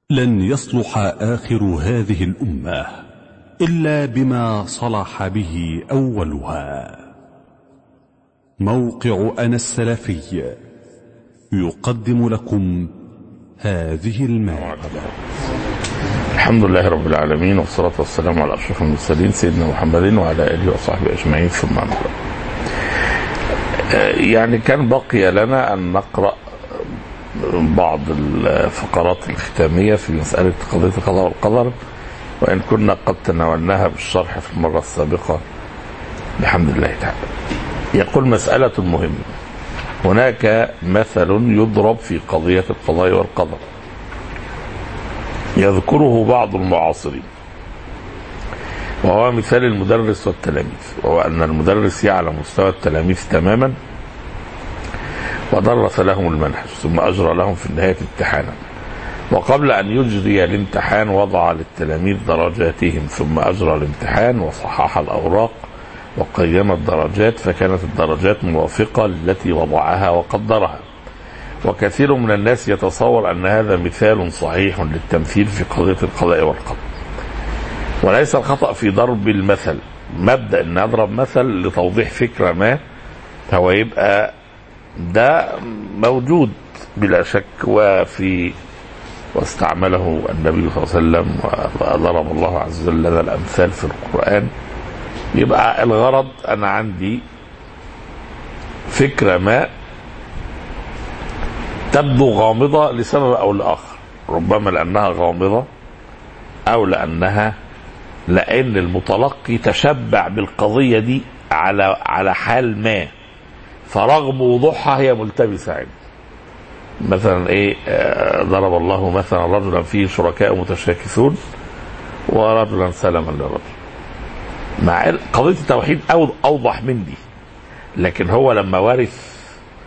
لن يصلح آخر هذه الأمة إلا بما صلح به أولها موقع أنا السلفي يقدم لكم هذه المادة الحمد لله رب العالمين والصلاة والسلام على أشرف المرسلين سيدنا محمد وعلى آله وصحبه أجمعين ثم أما بعد. يعني كان بقي لنا أن نقرأ بعض الفقرات الختامية في مسألة قضية القضاء والقدر وإن كنا قد تناولناها بالشرح في المرة السابقة بحمد الله تعالى يقول مسألة مهمة هناك مثل يضرب في قضية القضاء والقدر يذكره بعض المعاصرين وهو مثال المدرس والتلاميذ وهو أن المدرس يعلم مستوى التلاميذ تماما ودرس لهم المنهج ثم أجرى لهم في النهاية امتحانا وقبل أن يجري الامتحان وضع للتلاميذ درجاتهم ثم أجرى الامتحان وصحح الأوراق وقيم الدرجات فكانت الدرجات موافقة للتي وضعها وقدرها وكثير من الناس يتصور أن هذا مثال صحيح للتمثيل في قضية القضاء والقدر وليس الخطأ في ضرب المثل مبدأ أن أضرب مثل لتوضيح فكرة ما هو يبقى ده موجود بلا شك وفي واستعمله النبي صلى الله عليه وسلم وضرب الله عز وجل لنا الأمثال في القرآن يبقى الغرض أنا عندي فكرة ما تبدو غامضة لسبب أو لآخر ربما لأنها غامضة أو لأنها لأن المتلقي تشبع بالقضية دي على على حال ما فرغم وضوحها هي ملتبسة عنده مثلا ايه آه ضرب الله مثلا رجلا فيه شركاء متشاكسون ورجلا سلما لرجل مع قضية التوحيد أوضح من دي لكن هو لما ورث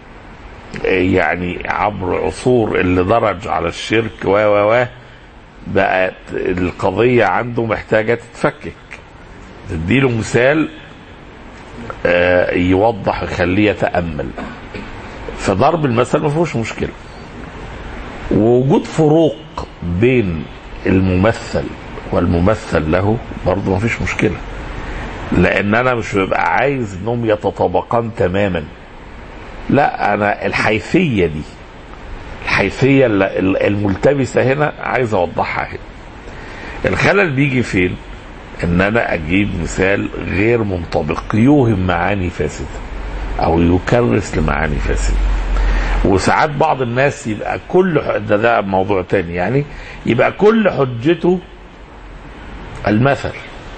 يعني عبر عصور اللي درج على الشرك و و و بقت القضية عنده محتاجة تتفكك تديله مثال آه يوضح يخليه يتأمل فضرب المثل ما فيهوش مشكلة ووجود فروق بين الممثل والممثل له برضه ما فيش مشكلة لأن أنا مش ببقى عايز إنهم يتطابقان تماما لا أنا الحيثية دي الحيثية الملتبسة هنا عايز أوضحها هنا الخلل بيجي فين ان انا اجيب مثال غير منطبق يوهم معاني فاسده او يكرس لمعاني فاسده وساعات بعض الناس يبقى كل ده ده موضوع تاني يعني يبقى كل حجته المثل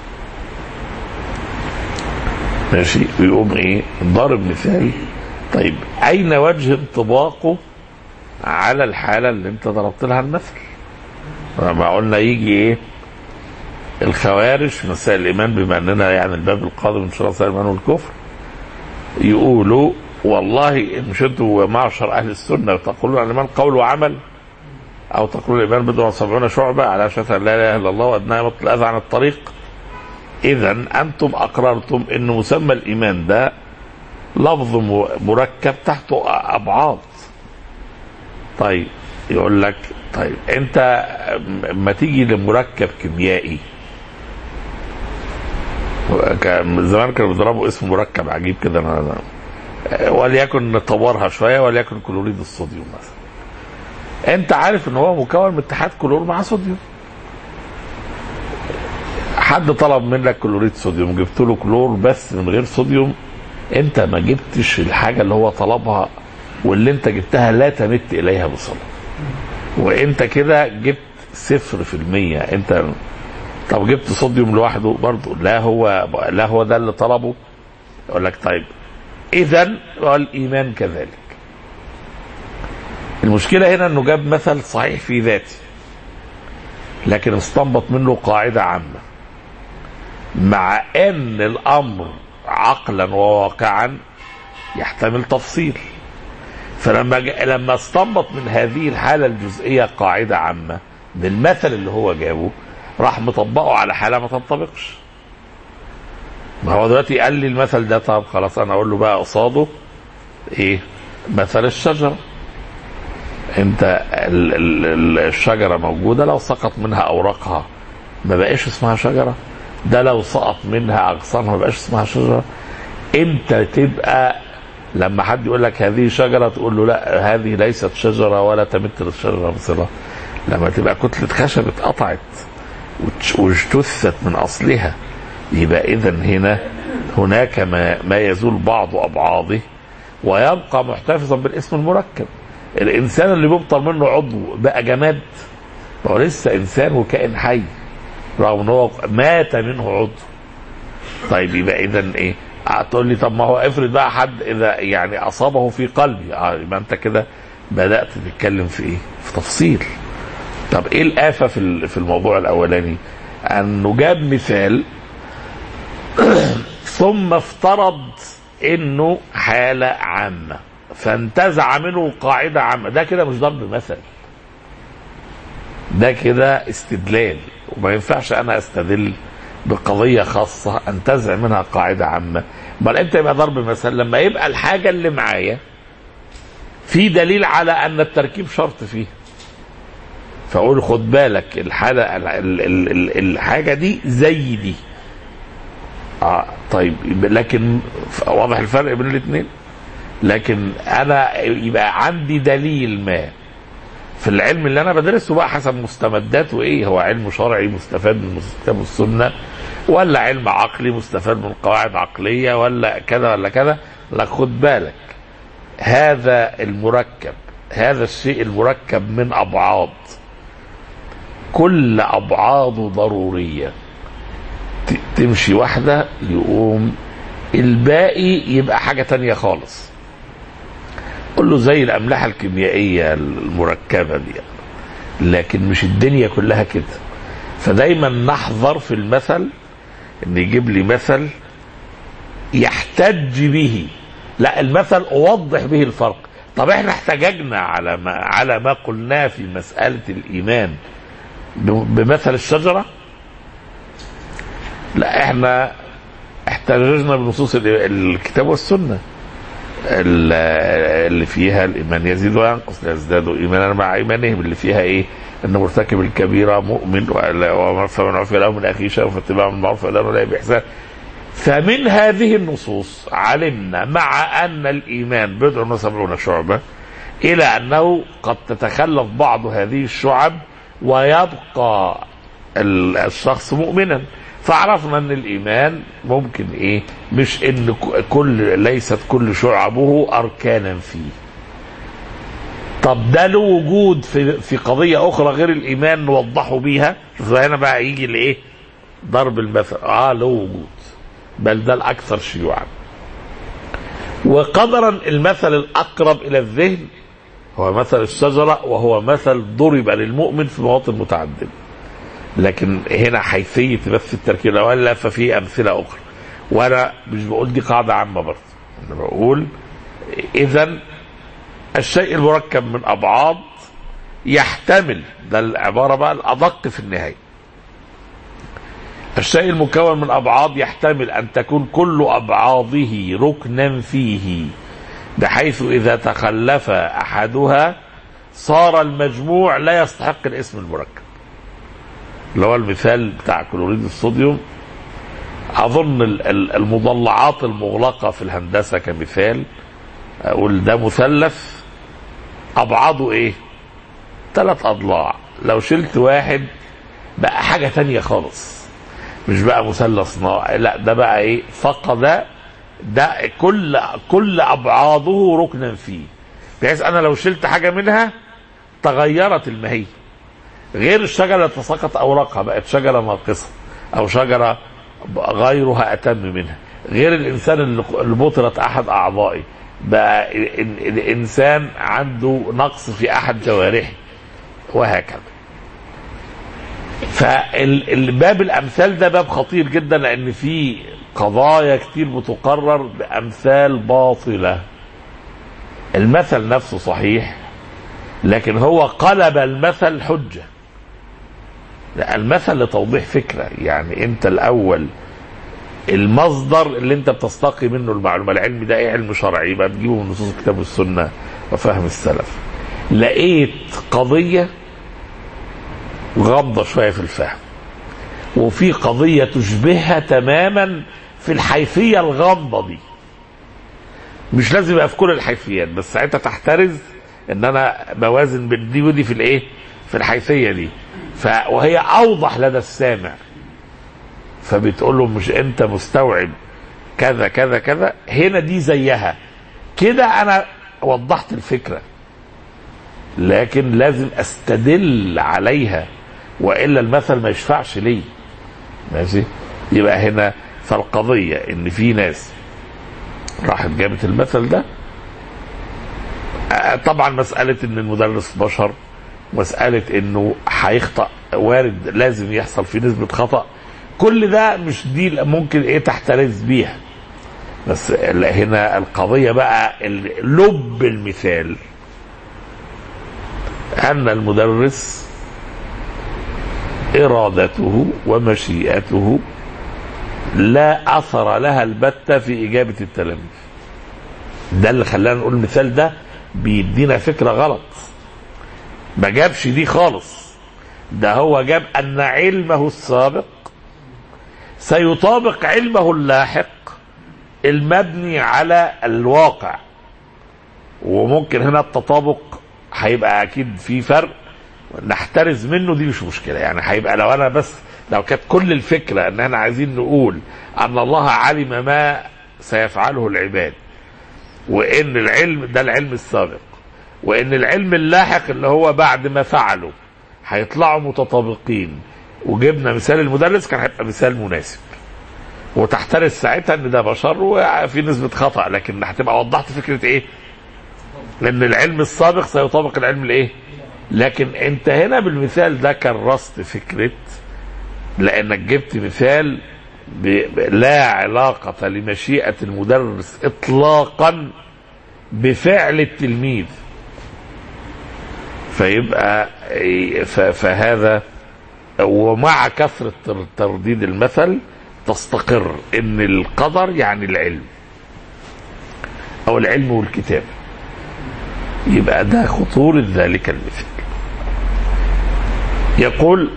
ماشي ويقوم ايه ضارب مثال طيب اين وجه انطباقه على الحاله اللي انت ضربت لها المثل ما قلنا يجي ايه الخوارج في مسائل الايمان بما اننا يعني الباب القادم ان شاء الله الايمان والكفر يقولوا والله مش انتوا معشر اهل السنه تقولون الايمان قول وعمل او تقولون الايمان بضع وسبعون شعبه على شهاده لا اله الا الله وادناها مطل الاذى عن الطريق اذا انتم اقررتم ان مسمى الايمان ده لفظ مركب تحته ابعاد طيب يقول لك طيب انت ما تيجي لمركب كيميائي زمان كانوا بيضربوا اسم مركب عجيب كده أنا وليكن نطورها شويه وليكن كلوريد الصوديوم مثلا انت عارف ان هو مكون من اتحاد كلور مع صوديوم حد طلب منك كلوريد صوديوم جبت له كلور بس من غير صوديوم انت ما جبتش الحاجه اللي هو طلبها واللي انت جبتها لا تمت اليها بصله وانت كده جبت صفر في المية انت طب جبت صوديوم لوحده برضه لا هو لا هو ده اللي طلبه يقول لك طيب اذا الايمان كذلك المشكله هنا انه جاب مثل صحيح في ذاته لكن استنبط منه قاعده عامه مع ان الامر عقلا وواقعا يحتمل تفصيل فلما لما استنبط من هذه الحاله الجزئيه قاعده عامه بالمثل اللي هو جابه راح مطبقه على حاله ما تنطبقش ما هو دلوقتي قال لي المثل ده طب خلاص انا اقول له بقى قصاده ايه مثل الشجره انت ال- ال- ال- الشجره موجوده لو سقط منها اوراقها ما بقاش اسمها شجره ده لو سقط منها اغصانها ما بقاش اسمها شجره انت تبقى لما حد يقول لك هذه شجره تقول له لا هذه ليست شجره ولا تمت للشجره بصله لما تبقى كتله خشب اتقطعت وتش- واجتثت من اصلها يبقى اذا هنا هناك ما, ما يزول بعض ابعاضه ويبقى محتفظا بالاسم المركب الانسان اللي بيبطل منه عضو بقى جماد ما هو لسه انسان وكائن حي رغم ان هو مات منه عضو طيب يبقى اذا ايه هتقول لي طب ما هو افرض بقى حد اذا يعني اصابه في قلبي اه يبقى انت كده بدات تتكلم في ايه في تفصيل طب ايه الآفة في ال- في الموضوع الأولاني؟ أنه جاب مثال ثم افترض انه حالة عامة فانتزع منه قاعدة عامة ده كده مش ضرب مثل ده كده استدلال وما ينفعش انا استدل بقضية خاصة انتزع منها قاعدة عامة بل امتى يبقى ضرب مثل لما يبقى الحاجة اللي معايا في دليل على ان التركيب شرط فيه فاقول خد بالك الحالة ال- ال- ال- ال- الحاجة دي زي دي اه طيب يبقى لكن ف- واضح الفرق بين الاثنين لكن انا يبقى عندي دليل ما في العلم اللي انا بدرسه بقى حسب مستمداته ايه هو علم شرعي مستفاد من كتاب السنه ولا علم عقلي مستفاد من قواعد عقليه ولا كذا ولا كذا لا خد بالك هذا المركب هذا الشيء المركب من ابعاض كل ابعاضه ضروريه ت- تمشي واحده يقوم الباقي يبقى حاجه تانية خالص قول له زي الاملاح الكيميائيه المركبه دي لكن مش الدنيا كلها كده فدايما نحذر في المثل ان يجيب لي مثل يحتج به لا المثل اوضح به الفرق طب احنا احتججنا على ما على ما قلناه في مساله الايمان ب- بمثل الشجره لا احنا احتججنا بنصوص ال- الكتاب والسنه ال- اللي فيها الايمان يزيد وينقص يزداد ايمانا مع ايمانهم اللي فيها ايه؟ ان مرتكب الكبيره مؤمن ولا- ومن فمن عفي له من اخيه شيء فاتباع من المعروف ولا ولا باحسان فمن هذه النصوص علمنا مع ان الايمان بضع وسبعون شعبه الى انه قد تتخلف بعض هذه الشعب ويبقى ال- الشخص مؤمنا فعرفنا ان الايمان ممكن ايه مش ان ك- كل ليست كل شعبه اركانا فيه طب ده له وجود في في قضيه اخرى غير الايمان نوضحه بيها شوف هنا بقى يجي لايه ضرب المثل اه له وجود بل ده الاكثر شيوعا وقدرا المثل الاقرب الى الذهن هو مثل الشجره وهو مثل ضرب للمؤمن في مواطن متعدده لكن هنا حيثيه بس التركيب ولا ففي امثله اخرى وانا مش بقول دي قاعده عامه برضه انا بقول اذا الشيء المركب من ابعاض يحتمل ده العباره بقى الادق في النهايه الشيء المكون من ابعاض يحتمل ان تكون كل ابعاضه ركنا فيه بحيث اذا تخلف احدها صار المجموع لا يستحق الاسم المركب اللي هو المثال بتاع كلوريد الصوديوم اظن ال- ال- المضلعات المغلقه في الهندسه كمثال اقول ده مثلث ابعاضه ايه ثلاث اضلاع لو شلت واحد بقى حاجه تانية خالص مش بقى مثلث نوع لا ده بقى ايه فقد ده كل كل ابعاضه ركنا فيه بحيث انا لو شلت حاجه منها تغيرت الماهيه غير الشجره اللي تساقط اوراقها بقت شجره ناقصه او شجره غيرها اتم منها غير الانسان اللي اللي بطلت احد اعضائه بقى ال- ال- الانسان عنده نقص في احد جوارحه وهكذا فالباب الامثال ده باب خطير جدا لان فيه قضايا كتير بتقرر بامثال باطله المثل نفسه صحيح لكن هو قلب المثل حجه لا، المثل لتوضيح فكره يعني انت الاول المصدر اللي انت بتستقي منه المعلومه العلم ده ايه علم شرعي يبقى تجيبه من نصوص الكتاب والسنه وفهم السلف لقيت قضية غامضة شوية في الفهم وفي قضية تشبهها تماما في الحيثية الغامضة دي مش لازم يبقى في كل الحيثيات بس ساعتها تحترز ان انا بوازن بين دي ودي في الايه في الحيثية دي ف وهي اوضح لدى السامع فبتقول له مش انت مستوعب كذا كذا كذا هنا دي زيها كده انا وضحت الفكره لكن لازم استدل عليها والا المثل ما يشفعش لي ماشي يبقى هنا فالقضيه ان في ناس راحت جابت المثل ده آه، طبعا مساله ان المدرس بشر مساله انه هيخطا وارد لازم يحصل في نسبه خطا كل ده مش دي ممكن ايه تحترز بيها بس هنا القضيه بقى ال- لب المثال أن المدرس إرادته ومشيئته لا أثر لها البتة في إجابة التلاميذ ده اللي خلانا نقول المثال ده بيدينا فكرة غلط ما جابش دي خالص ده هو جاب أن علمه السابق سيطابق علمه اللاحق المبني على الواقع وممكن هنا التطابق هيبقى اكيد في فرق نحترز منه دي مش مشكله يعني هيبقى لو انا بس لو كانت كل الفكره ان احنا عايزين نقول ان الله علم ما سيفعله العباد وان العلم ده العلم السابق وان العلم اللاحق اللي هو بعد ما فعله هيطلعوا متطابقين وجبنا مثال المدرس كان هيبقى مثال مناسب وتحترز ساعتها ان ده بشر وفي نسبه خطا لكن هتبقى وضحت فكره ايه؟ لان العلم السابق سيطابق العلم الايه لكن انت هنا بالمثال ده كرست فكره لانك جبت مثال ب... ب... لا علاقة لمشيئة المدرس إطلاقا بفعل التلميذ فيبقى ف... فهذا ومع كثرة تر- ترديد المثل تستقر ان القدر يعني العلم او العلم والكتاب يبقى ده خطورة ذلك المثال يقول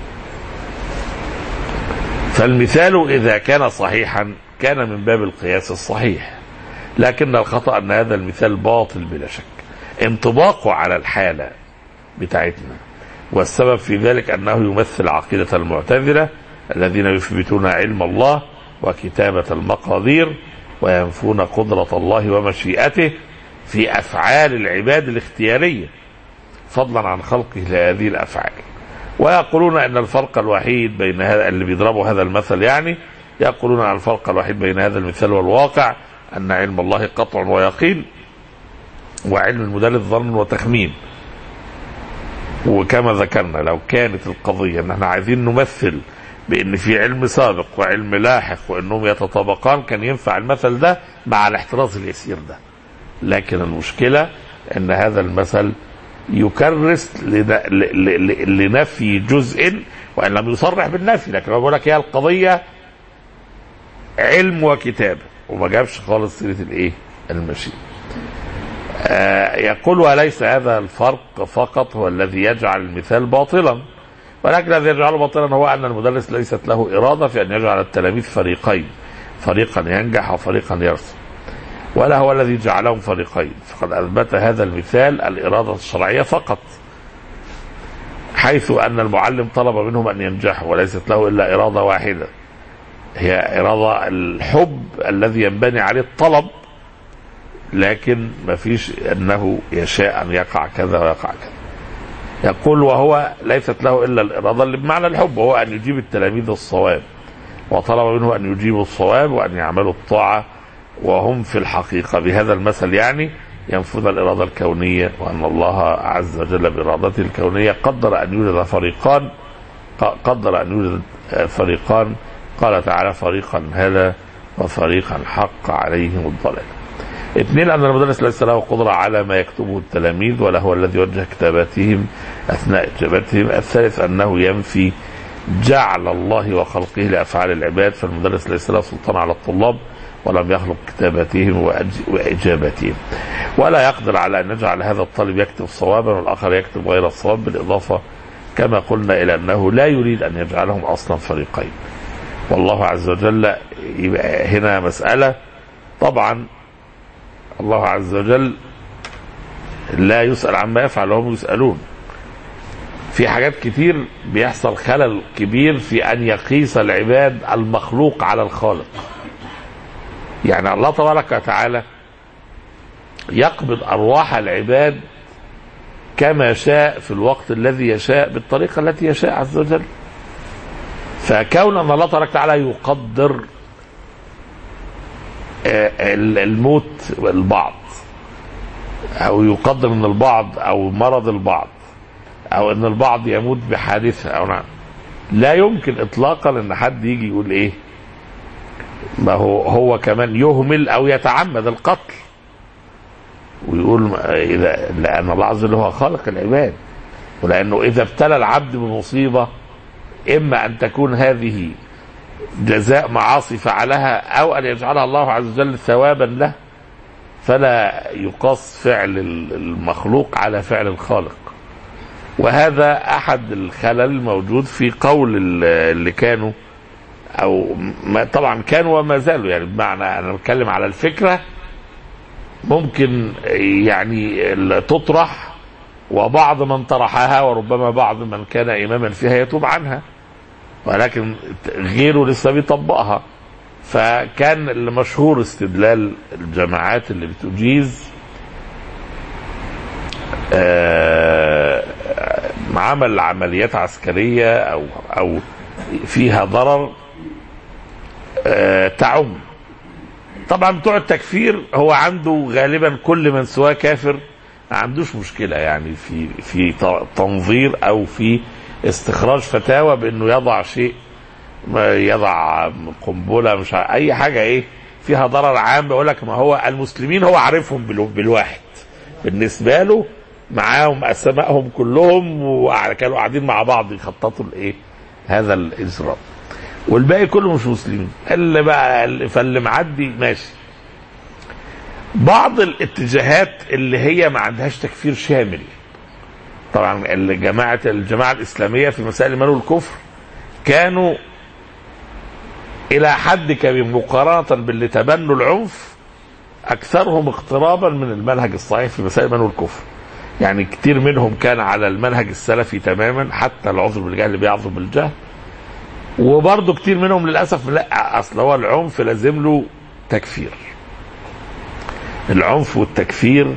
فالمثال إذا كان صحيحا كان من باب القياس الصحيح لكن الخطأ أن هذا المثال باطل بلا شك انطباقه على الحالة بتاعتنا والسبب في ذلك أنه يمثل عقيدة المعتزلة الذين يثبتون علم الله وكتابة المقادير وينفون قدرة الله ومشيئته في أفعال العباد الاختيارية فضلا عن خلقه لهذه الأفعال ويقولون أن الفرق الوحيد بين هذا اللي بيضربوا هذا المثل يعني يقولون أن الفرق الوحيد بين هذا المثال والواقع أن علم الله قطع ويقين وعلم المدرس ظن وتخمين وكما ذكرنا لو كانت القضية ان احنا عايزين نمثل بان في علم سابق وعلم لاحق وانهم يتطابقان كان ينفع المثل ده مع الاحتراز اليسير ده لكن المشكلة ان هذا المثل يكرس لن- ل- ل- لنفي جزء وان لم يصرح بالنفي لكن هو بيقول لك هي القضية علم وكتابة وما جابش خالص سيرة الايه المشيئة آه، يقول وليس هذا الفرق فقط هو الذي يجعل المثال باطلا ولكن الذي يجعله باطلا هو ان المدرس ليست له اراده في ان يجعل التلاميذ فريقين فريقا ينجح وفريقا يرسم ولا هو الذي جعلهم فريقين فقد اثبت هذا المثال الاراده الشرعيه فقط حيث ان المعلم طلب منهم ان ينجحوا وليست له الا اراده واحده هي اراده الحب الذي ينبني عليه الطلب لكن ما فيش انه يشاء ان يقع كذا ويقع كذا يقول وهو ليست له الا الاراده اللي بمعنى الحب وهو ان يجيب التلاميذ الصواب وطلب منه ان يجيبوا الصواب وان يعملوا الطاعه وهم في الحقيقه بهذا المثل يعني ينفذ الاراده الكونيه وان الله عز وجل بارادته الكونيه قدر ان يوجد فريقان ق- قدر ان يوجد آه، فريقان قال تعالى فريقا هدى وفريقا حق عليهم الضلال اثنين ان المدرس ليس له قدره على ما يكتبه التلاميذ ولا هو الذي وجه كتاباتهم اثناء اجابتهم الثالث انه ينفي جعل الله وخلقه لافعال العباد فالمدرس ليس له سلطان على الطلاب ولم يخلق كتابتهم وأج- وإجابتهم ولا يقدر على أن يجعل هذا الطالب يكتب صوابا والآخر يكتب غير الصواب بالإضافة كما قلنا إلى أنه لا يريد أن يجعلهم أصلا فريقين والله عز وجل يبقى هنا مسألة طبعا الله عز وجل لا يسأل عما يفعل وهم يسألون في حاجات كتير بيحصل خلل كبير في أن يقيس العباد المخلوق على الخالق يعني الله تبارك وتعالى يقبض أرواح العباد كما شاء في الوقت الذي يشاء بالطريقة التي يشاء عز وجل فكون أن الله تبارك وتعالى يقدر آه، الموت البعض أو يقدر من البعض أو مرض البعض أو أن البعض يموت بحادثة أو نعم لا يمكن إطلاقا أن حد يجي يقول إيه ما هو هو كمان يهمل أو يتعمد القتل ويقول ما- إذا لأن الله عز وجل هو خالق العباد ولأنه إذا ابتلى العبد بمصيبة إما أن تكون هذه جزاء معاصي فعلها أو أن يجعلها الله عز وجل ثوابا له فلا يقاس فعل المخلوق على فعل الخالق وهذا أحد الخلل الموجود في قول ال- اللي كانوا أو ما طبعا كانوا وما زالوا يعني بمعنى أنا بتكلم على الفكرة ممكن يعني ال- تطرح وبعض من طرحها وربما بعض من كان إماما فيها يتوب عنها ولكن غيره لسه بيطبقها فكان المشهور استدلال الجماعات اللي بتجيز آه، عمل عمليات عسكرية أو أو فيها ضرر آه، تعم طبعا بتوع التكفير هو عنده غالبا كل من سواه كافر ما عندوش مشكله يعني في في ت- تنظير او في استخراج فتاوى بانه يضع شيء ما يضع قنبله مش عارف- اي حاجه ايه فيها ضرر عام بيقول لك ما هو المسلمين هو عارفهم بالو- بالواحد بالنسبه له معاهم اسمائهم كلهم وكانوا قاعدين مع بعض يخططوا الايه هذا الاجرام والباقي كله مش مسلمين اللي بقى اللي فاللي معدي ماشي بعض الاتجاهات اللي هي ما عندهاش تكفير شامل طبعا الجماعة الجماعة الإسلامية في مسائل الإيمان والكفر كانوا إلى حد كبير مقارنة باللي تبنوا العنف أكثرهم اقترابا من المنهج الصحيح في مسائل الإيمان والكفر يعني كتير منهم كان على المنهج السلفي تماما حتى العذر بالجهل اللي بيعذر بالجهل وبرضه كتير منهم للاسف لا اصل هو العنف لازم له تكفير العنف والتكفير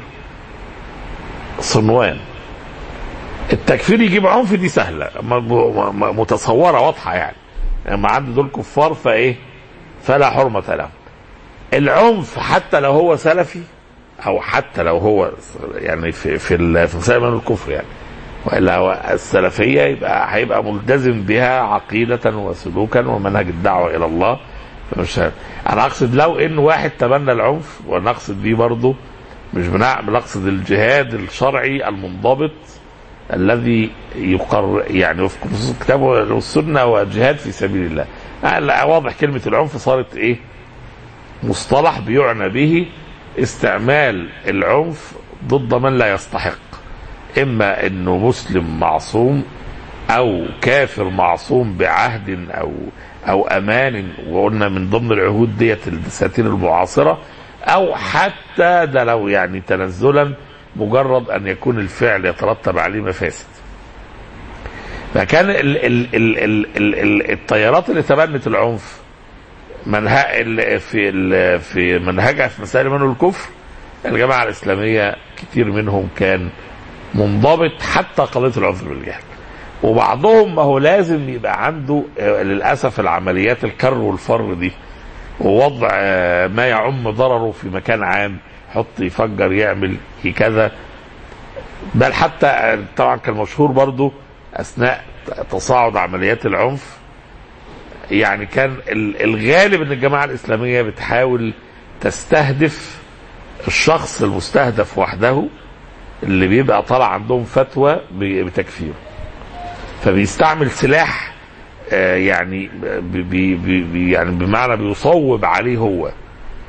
صنوان التكفير يجيب عنف دي سهله م- م- م- متصوره واضحه يعني لما عند دول كفار فايه فلا حرمه لهم العنف حتى لو هو سلفي او حتى لو هو يعني في في ال- في مسائل من الكفر يعني والا هو السلفيه يبقى هيبقى ملتزم بها عقيده وسلوكا ومنهج الدعوه الى الله فمش ه- انا اقصد لو ان واحد تبنى العنف ونقصد بيه برضه مش بنع- بنقصد الجهاد الشرعي المنضبط الذي يقر يعني وفق نصوص الكتاب والسنه وجهاد في سبيل الله آه، لا، واضح كلمه العنف صارت ايه مصطلح بيعنى به استعمال العنف ضد من لا يستحق اما انه مسلم معصوم او كافر معصوم بعهد او او امان وقلنا من ضمن العهود ديت الدساتير المعاصره او حتى ده لو يعني تنزلا مجرد ان يكون الفعل يترتب عليه مفاسد فكان ال ال ال ال ال ال التيارات اللي تبنت العنف منهج ال- في ال- في منهجها في مسائل الايمان والكفر الجماعه الاسلاميه كتير منهم كان منضبط حتى قضيه العنف بالجهل وبعضهم ما هو لازم يبقى عنده آه، للاسف العمليات الكر والفر دي ووضع آه، ما يعم ضرره في مكان عام يحط يفجر يعمل كذا بل حتى آه، طبعا كان مشهور برضو اثناء تصاعد عمليات العنف يعني كان ال- الغالب ان الجماعه الاسلاميه بتحاول تستهدف الشخص المستهدف وحده اللي بيبقى طالع عندهم فتوى ب- بتكفيره فبيستعمل سلاح آه، يعني بي بي بي يعني بمعنى بيصوب عليه هو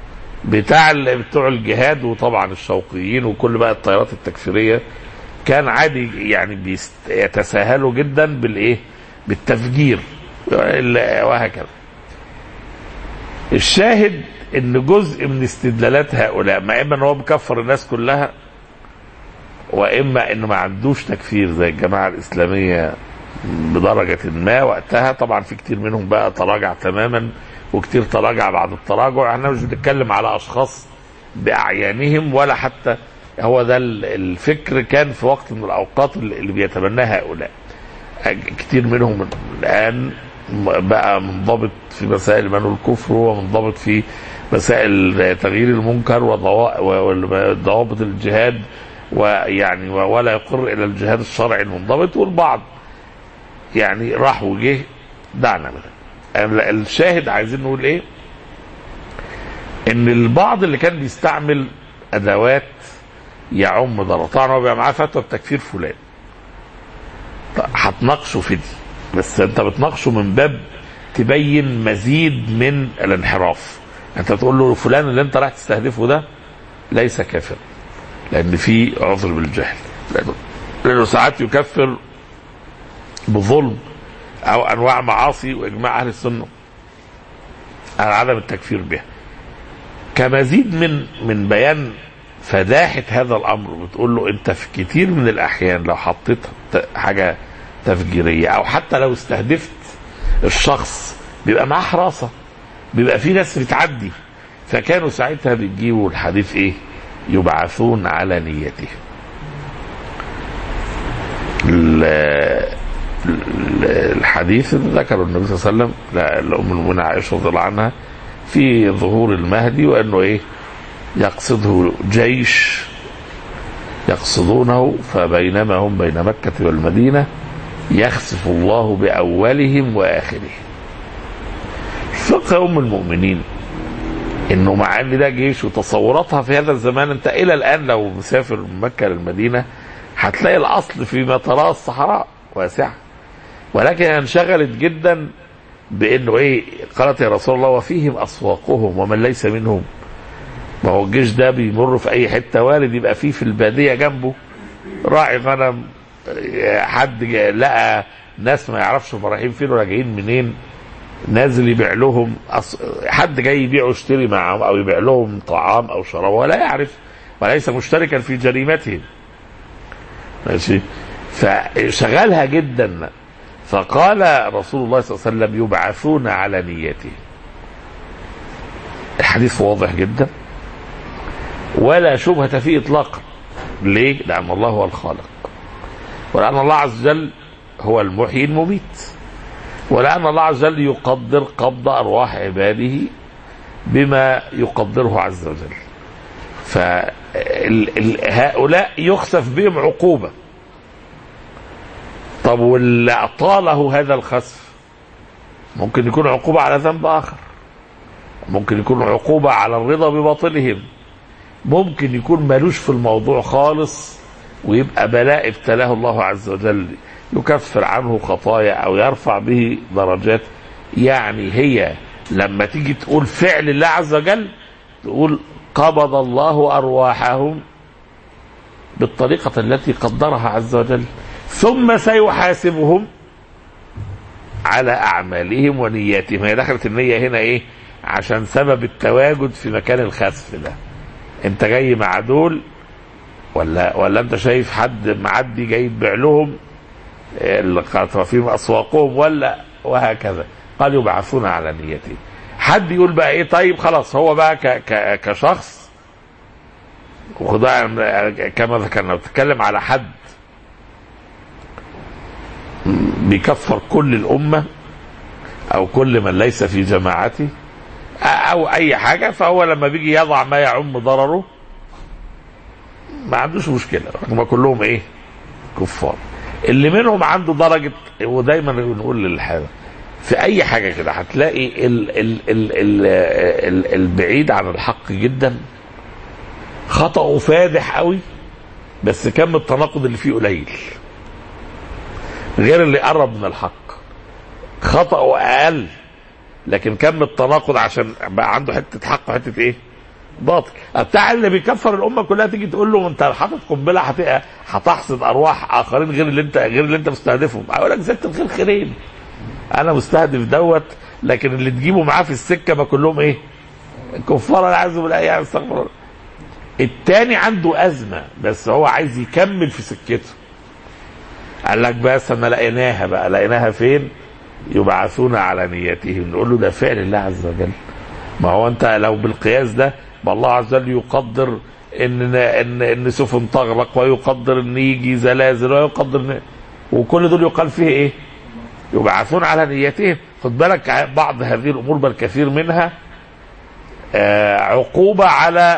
بتاع ال- بتوع الجهاد وطبعا الشوقيين وكل بقى التيارات التكفيريه كان عادي يعني بيست- يتساهلوا جدا بالايه؟ بالتفجير ال- وهكذا. الشاهد ان جزء من استدلالات هؤلاء ما اما ان هو مكفر الناس كلها واما انه ما عندوش تكفير زي الجماعه الاسلاميه بدرجه ما وقتها طبعا في كتير منهم بقى تراجع تماما وكتير تراجع بعد التراجع احنا مش بنتكلم على اشخاص باعيانهم ولا حتى هو ده ال- الفكر كان في وقت من الاوقات اللي اللي بيتبناه هؤلاء كتير منهم الان بقى منضبط في مسائل الايمان والكفر ومنضبط في مسائل تغيير المنكر وضوا- وضوابط الجهاد ويعني ولا يقر الى الجهاد الشرعي المنضبط والبعض يعني راح وجه دعنا منه الشاهد عايزين نقول ايه ان البعض اللي كان بيستعمل ادوات يعم ضرر طبعا هو بيبقى معاه فتوى بتكفير فلان طب هتناقشه في دي بس انت بتناقشه من باب تبين مزيد من الانحراف انت بتقول له فلان اللي انت رايح تستهدفه ده ليس كافر لان في عذر بالجهل لانه, لأنه ساعات يكفر بظلم او انواع معاصي واجماع اهل السنه على عدم التكفير بها كمزيد من من بيان فداحة هذا الامر بتقول له انت في كتير من الاحيان لو حطيت ت- حاجه تفجيريه او حتى لو استهدفت الشخص بيبقى معاه حراسه بيبقى في ناس بتعدي فكانوا ساعتها بيجيبوا الحديث ايه يبعثون على نيتهم ال- ال- الحديث اللي ذكره النبي صلى الله عليه وسلم لا- لأم المؤمنين عائشة رضي الله عنها في ظهور المهدي وأنه إيه يقصده جيش يقصدونه فبينما هم بين مكة والمدينة يخسف الله بأولهم وآخرهم فقه أم المؤمنين انه مع ان ده جيش وتصوراتها في هذا الزمان انت الى الان لو مسافر من مكه للمدينه هتلاقي الاصل فيما تراه الصحراء واسعه ولكن انشغلت جدا بانه ايه قالت يا رسول الله وفيهم اسواقهم ومن ليس منهم ما هو الجيش ده بيمر في اي حته وارد يبقى فيه في الباديه جنبه راعي غنم آه، حد جا- لقى ناس ما يعرفش هم رايحين فين وراجعين منين نازل يبيع لهم أص... حد جاي يبيع ويشتري معهم او يبيع لهم طعام او شراب ولا يعرف وليس مشتركا في جريمتهم ماشي فشغلها جدا فقال رسول الله صلى الله عليه وسلم يبعثون على نيتهم الحديث واضح جدا ولا شبهة فيه إطلاقا ليه؟ لأن الله هو الخالق ولأن الله عز وجل هو المحيي المميت ولأن الله عز وجل يقدر قبض أرواح عباده بما يقدره عز وجل فهؤلاء يخسف بهم عقوبة طب واللي أطاله هذا الخسف ممكن يكون عقوبة على ذنب آخر ممكن يكون عقوبة على الرضا بباطلهم ممكن يكون ملوش في الموضوع خالص ويبقى بلاء ابتلاه الله عز وجل يكفر عنه خطايا او يرفع به درجات يعني هي لما تيجي تقول فعل الله عز وجل تقول قبض الله ارواحهم بالطريقه التي قدرها عز وجل ثم سيحاسبهم على اعمالهم ونياتهم هي دخلت النيه هنا ايه عشان سبب التواجد في مكان الخسف ده انت جاي مع دول ولا ولا انت شايف حد معدي جاي يبيع لهم اللي قالت فيهم اسواقهم ولا وهكذا قال يبعثون على نيته حد يقول بقى ايه طيب خلاص هو بقى ك ك كشخص وخدها كما ذكرنا بتتكلم على حد بيكفر كل الامه او كل من ليس في جماعته او اي حاجه فهو لما بيجي يضع ما يعم ضرره ما عندوش مشكله هم كلهم ايه كفار اللي منهم عنده درجه ودايما نقول للحاجه في اي حاجه كده هتلاقي ال ال ال ال ال البعيد عن الحق جدا خطأه فادح قوي بس كم التناقض اللي فيه قليل غير اللي قرب من الحق خطأه اقل لكن كم التناقض عشان بقى عنده حته حق وحته ايه باطل بتاع اللي بيكفر الامه كلها تيجي تقول له انت حاطط قنبله هت- هتحصد ارواح اخرين غير اللي انت غير اللي انت مستهدفهم اقول لك زدت الخير خيرين انا مستهدف دوت لكن اللي تجيبه معاه في السكه ما كلهم ايه كفار العياذ بالله يعني استغفر الله التاني عنده ازمه بس هو عايز يكمل في سكته قال لك بس انا لقيناها بقى لقيناها فين يبعثون على نيتهم نقول له ده فعل الله عز وجل ما هو انت لو بالقياس ده ما الله عز وجل يقدر ان ان ان سفن تغرق ويقدر ان يجي زلازل ويقدر ان وكل دول يقال فيه ايه؟ يبعثون على نيتهم خد بالك بعض هذه الامور بل كثير منها آه، عقوبه على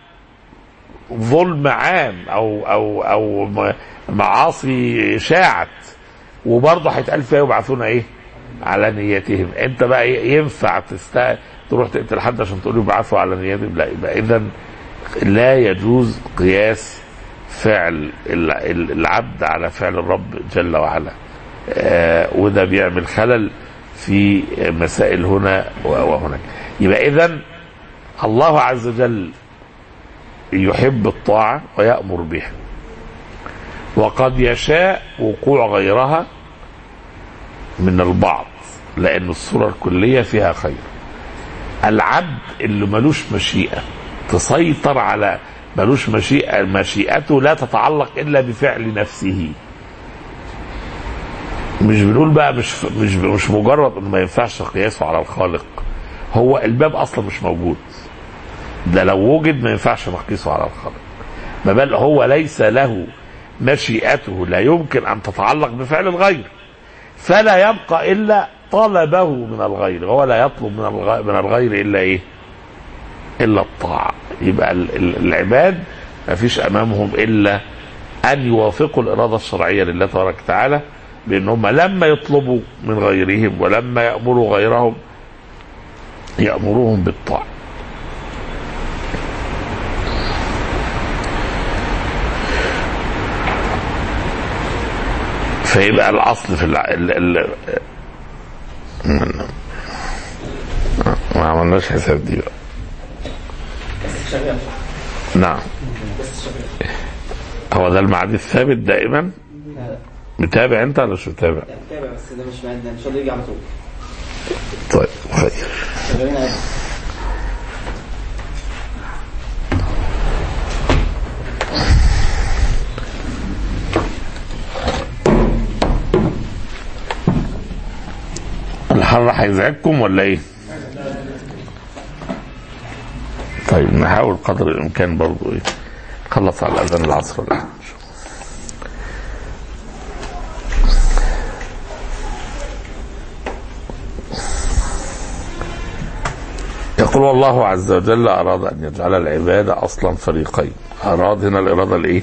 ظلم عام او او او م- معاصي شاعت وبرضه هيتقال فيها يبعثون ايه؟ على نيتهم انت بقى إيه؟ ينفع تست... تروح تقتل حد عشان تقول يبعثوا على نيتهم لا يبقى اذا لا يجوز قياس فعل ال- ال- العبد على فعل الرب جل وعلا آه وده بيعمل خلل في مسائل هنا و- وهناك يبقى اذا الله عز وجل يحب الطاعة ويأمر بها وقد يشاء وقوع غيرها من البعض لأن الصورة الكلية فيها خير العبد اللي ملوش مشيئة تسيطر على ملوش مشيئة مشيئته لا تتعلق إلا بفعل نفسه مش بنقول بقى مش مش مش مجرد انه ما ينفعش قياسه على الخالق هو الباب اصلا مش موجود ده لو وجد ما ينفعش نقيسه على الخالق ما بل هو ليس له مشيئته لا يمكن ان تتعلق بفعل الغير فلا يبقى الا طلبه من الغير هو لا يطلب من الغير, من الغير الا ايه الا الطاعه يبقى ال- ال- العباد ما فيش امامهم الا ان يوافقوا الاراده الشرعيه لله تبارك وتعالى بان هم لما يطلبوا من غيرهم ولما يامروا غيرهم يامروهم بالطاعه فيبقى الاصل في الع... ال... ال... ما عملناش حساب دي بقى بس شغال نعم بس شغال هو ده الميعاد الثابت دائما لا لا متابع انت ولا مش متابع لا متابع بس ده مش معد ان شاء الله يجي على طول طيب خير شغالين عادي الحر هيزعجكم ولا ايه طيب نحاول قدر الامكان برضو ايه نخلص على اذان العصر ولا حاجة. يقول والله عز وجل اراد ان يجعل العباد اصلا فريقين اراد هنا الاراده الايه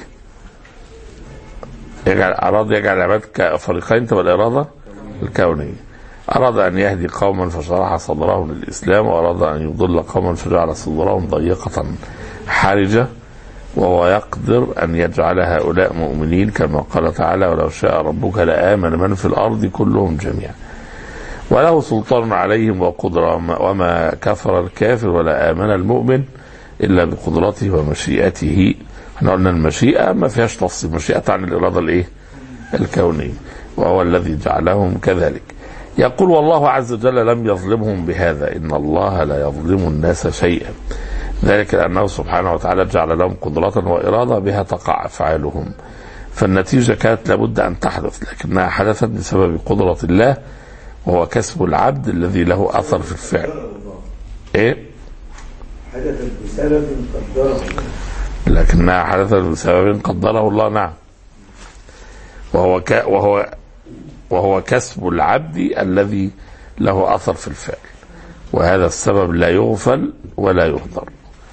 يجعل اراد يجعل العباد كفريقين تبقى الاراده الكونيه أراد أن يهدي قوما فشرح صدرهم للإسلام وأراد أن يضل قوما فجعل صدورهم ضيقة حرجة وهو يقدر أن يجعل هؤلاء مؤمنين كما قال تعالى ولو شاء ربك لآمن من في الأرض كلهم جميعا وله سلطان عليهم وقدرة وما- وما كفر الكافر ولا آمن المؤمن إلا بقدرته ومشيئته احنا قلنا المشيئة ما فيهاش تفصيل مشيئة عن الإرادة الإيه الكونية وهو الذي جعلهم كذلك يقول والله عز وجل لم يظلمهم بهذا إن الله لا يظلم الناس شيئا ذلك لأنه سبحانه وتعالى جعل لهم قدرة وإرادة بها تقع أفعالهم فالنتيجة كانت لابد أن تحدث لكنها حدثت بسبب قدرة الله وهو كسب العبد الذي له أثر في الفعل إيه؟ حدثت بسبب قدره لكنها حدثت بسبب قدره الله نعم وهو ك... وهو وهو كسب العبد الذي له اثر في الفعل وهذا السبب لا يغفل ولا يهدر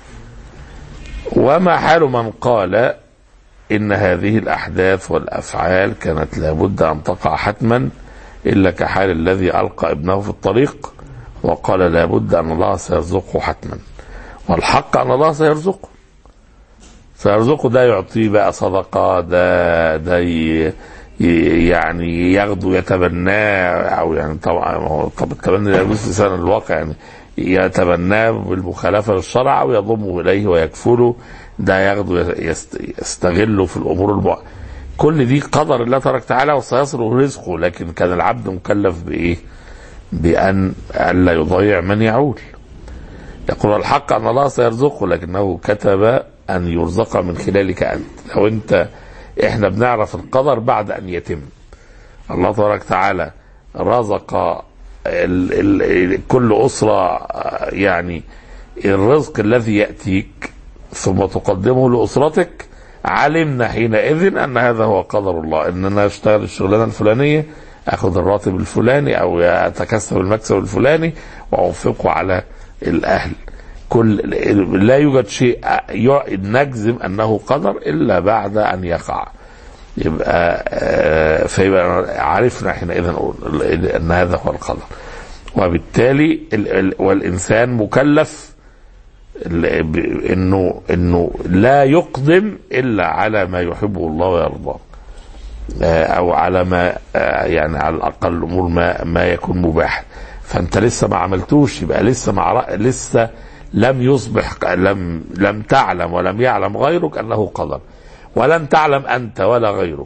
وما حال من قال ان هذه الاحداث والافعال كانت لابد ان تقع حتما الا كحال الذي القى ابنه في الطريق وقال لابد ان الله سيرزقه حتما والحق ان الله سيرزقه فيرزقه ده يعطيه بقى صدقة ده ده ي- ي- يعني ياخده يتبناه او يعني طبعا هو طب التبني لا يجوز في سنة الواقع يعني يتبناه بالمخالفة للشرع أو يضمه إليه ويكفله ده ياخده يست- يستغله في الأمور البع... كل دي قدر الله تبارك وتعالى وسيصل رزقه لكن كان العبد مكلف بإيه؟ بأن ألا يضيع من يعول يقول الحق أن الله سيرزقه لكنه كتب أن يرزق من خلالك أنت لو أنت إحنا بنعرف القدر بعد أن يتم الله تبارك وتعالى رزق ال ال كل أسرة آه، يعني الرزق الذي يأتيك ثم تقدمه لأسرتك علمنا حينئذ أن هذا هو قدر الله إن أنا أشتغل الشغلانة الفلانية أخذ الراتب الفلاني أو أتكسب المكسب الفلاني وأنفقه على الأهل كل لا يوجد شيء يع- نجزم أنه قدر إلا بعد أن يقع يبقى آه، فيبقى عرفنا حينئذ نقول ان هذا هو القدر وبالتالي ال- ال- والانسان مكلف ال- ب- انه انه لا يقدم الا على ما يحبه الله ويرضاه آه، او على ما آه، يعني على الاقل امور ما ما يكون مباح فانت لسه ما عملتوش يبقى لسه مع لسه لم يصبح لم لم تعلم ولم يعلم غيرك انه قدر ولن تعلم انت ولا غيرك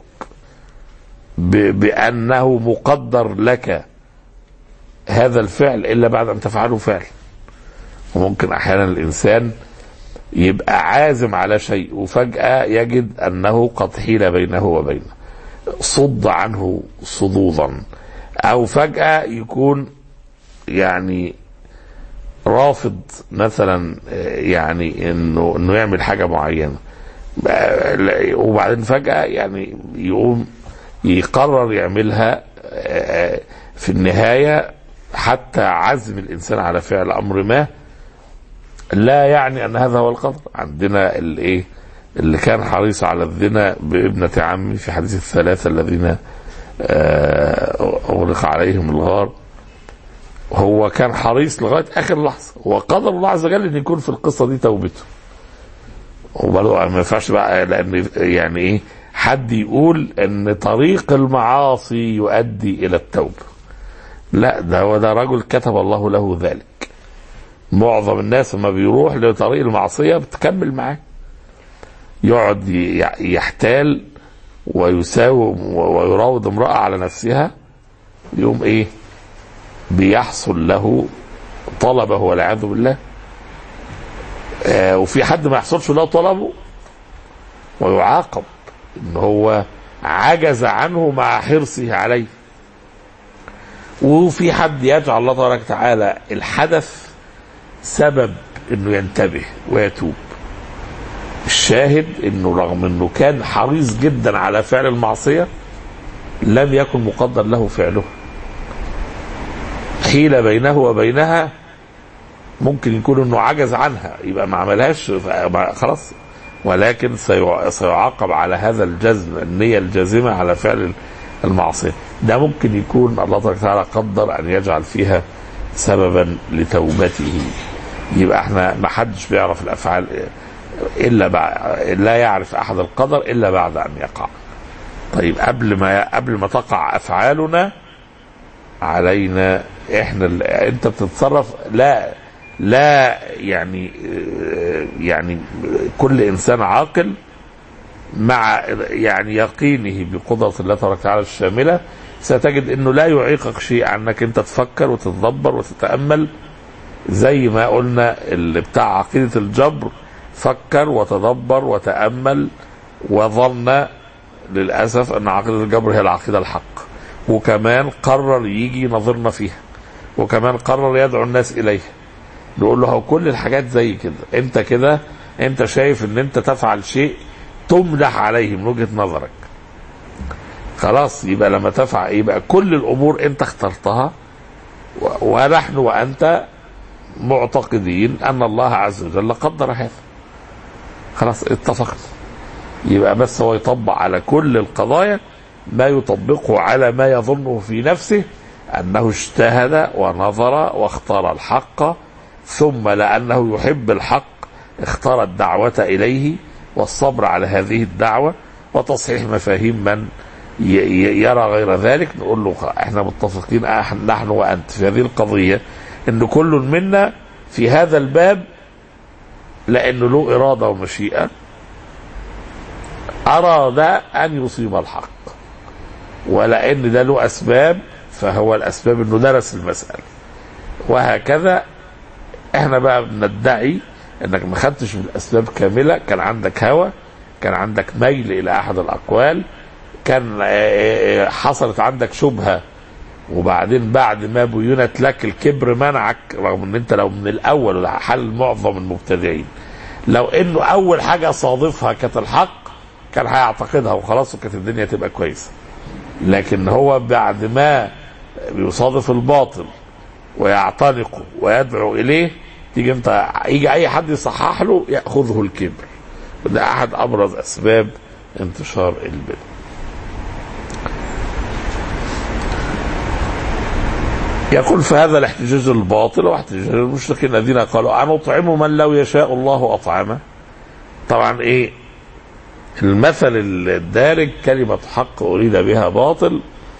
ب- بانه مقدر لك هذا الفعل الا بعد ان تفعله فعل وممكن احيانا الانسان يبقى عازم على شيء وفجاه يجد انه قد حيل بينه وبينه صد عنه صدودا او فجاه يكون يعني رافض مثلا آه، يعني انه انه يعمل حاجه معينه بقى- وبعدين فجاه يعني يقوم يقرر يعملها آه، في النهايه حتى عزم الانسان على فعل امر ما لا يعني ان هذا هو القدر عندنا الايه اللي كان حريص على الزنا بابنة عمي في حديث الثلاثة الذين آه، أغلق عليهم الغار هو كان حريص لغاية آخر لحظة وقدر الله عز وجل أن يكون في القصة دي توبته وبرضه ما ينفعش بقى لأن يعني إيه حد يقول أن طريق المعاصي يؤدي إلى التوبة لا ده هو ده رجل كتب الله له ذلك معظم الناس لما بيروح لطريق المعصية بتكمل معاه يقعد ي- يحتال ويساوم ويراود امرأة على نفسها يوم ايه بيحصل له طلبه والعياذ بالله آه وفي حد ما يحصلش له طلبه ويعاقب ان هو عجز عنه مع حرصه عليه وفي حد يجعل الله تبارك وتعالى الحدث سبب انه ينتبه ويتوب الشاهد انه رغم انه كان حريص جدا على فعل المعصيه لم يكن مقدر له فعله حيل بينه وبينها ممكن يكون انه عجز عنها يبقى ما عملهاش خلاص ولكن سيع- سيعاقب على هذا الجزم النية الجازمة على فعل المعصية ده ممكن يكون الله تبارك وتعالى قدر أن يجعل فيها سببا لتوبته يبقى احنا ما حدش بيعرف الأفعال إلا بعد لا يعرف أحد القدر إلا بعد أن يقع طيب قبل ما قبل ما تقع أفعالنا علينا احنا ال- انت بتتصرف لا لا يعني يعني كل انسان عاقل مع يعني يقينه بقدرة الله تبارك وتعالى الشاملة ستجد انه لا يعيقك شيء عنك انت تفكر وتتدبر وتتأمل زي ما قلنا اللي بتاع عقيدة الجبر فكر وتدبر وتأمل وظن للأسف أن عقيدة الجبر هي العقيدة الحق وكمان قرر يجي يناظرنا فيها وكمان قرر يدعو الناس إليها نقول له هو كل الحاجات زي كده انت كده انت شايف ان انت تفعل شيء تمدح عليه من وجهة نظرك خلاص يبقى لما تفعل يبقى كل الامور انت اخترتها و- ونحن وانت معتقدين ان الله عز وجل قدر هذا خلاص اتفقنا يبقى بس هو يطبق على كل القضايا ما يطبقه على ما يظنه في نفسه انه اجتهد ونظر واختار الحق ثم لانه يحب الحق اختار الدعوه اليه والصبر على هذه الدعوه وتصحيح مفاهيم من ي- ي- يرى غير ذلك نقول له احنا متفقين أح- نحن وانت في هذه القضيه ان كل منا في هذا الباب لانه له اراده ومشيئه اراد ان يصيب الحق ولان ده له اسباب فهو الاسباب انه درس المساله وهكذا احنا بقى بندعي انك ما خدتش من الاسباب كامله كان عندك هوى كان عندك ميل الى احد الاقوال كان آه، آه، حصلت عندك شبهه وبعدين بعد ما بينت لك الكبر منعك رغم ان انت لو من الاول وده حل معظم المبتدعين لو انه اول حاجه صادفها كانت الحق كان هيعتقدها وخلاص وكانت الدنيا تبقى كويسه لكن هو بعد ما بيصادف الباطل ويعتنقه ويدعو اليه تيجي انت يجي اي حد يصحح له ياخذه الكبر وده احد ابرز اسباب انتشار البدع يقول فهذا الاحتجاج الباطل واحتجاج المشركين الذين قالوا أن أطعم من لو يشاء الله أطعمه طبعا إيه المثل الدارج كلمة حق أريد بها باطل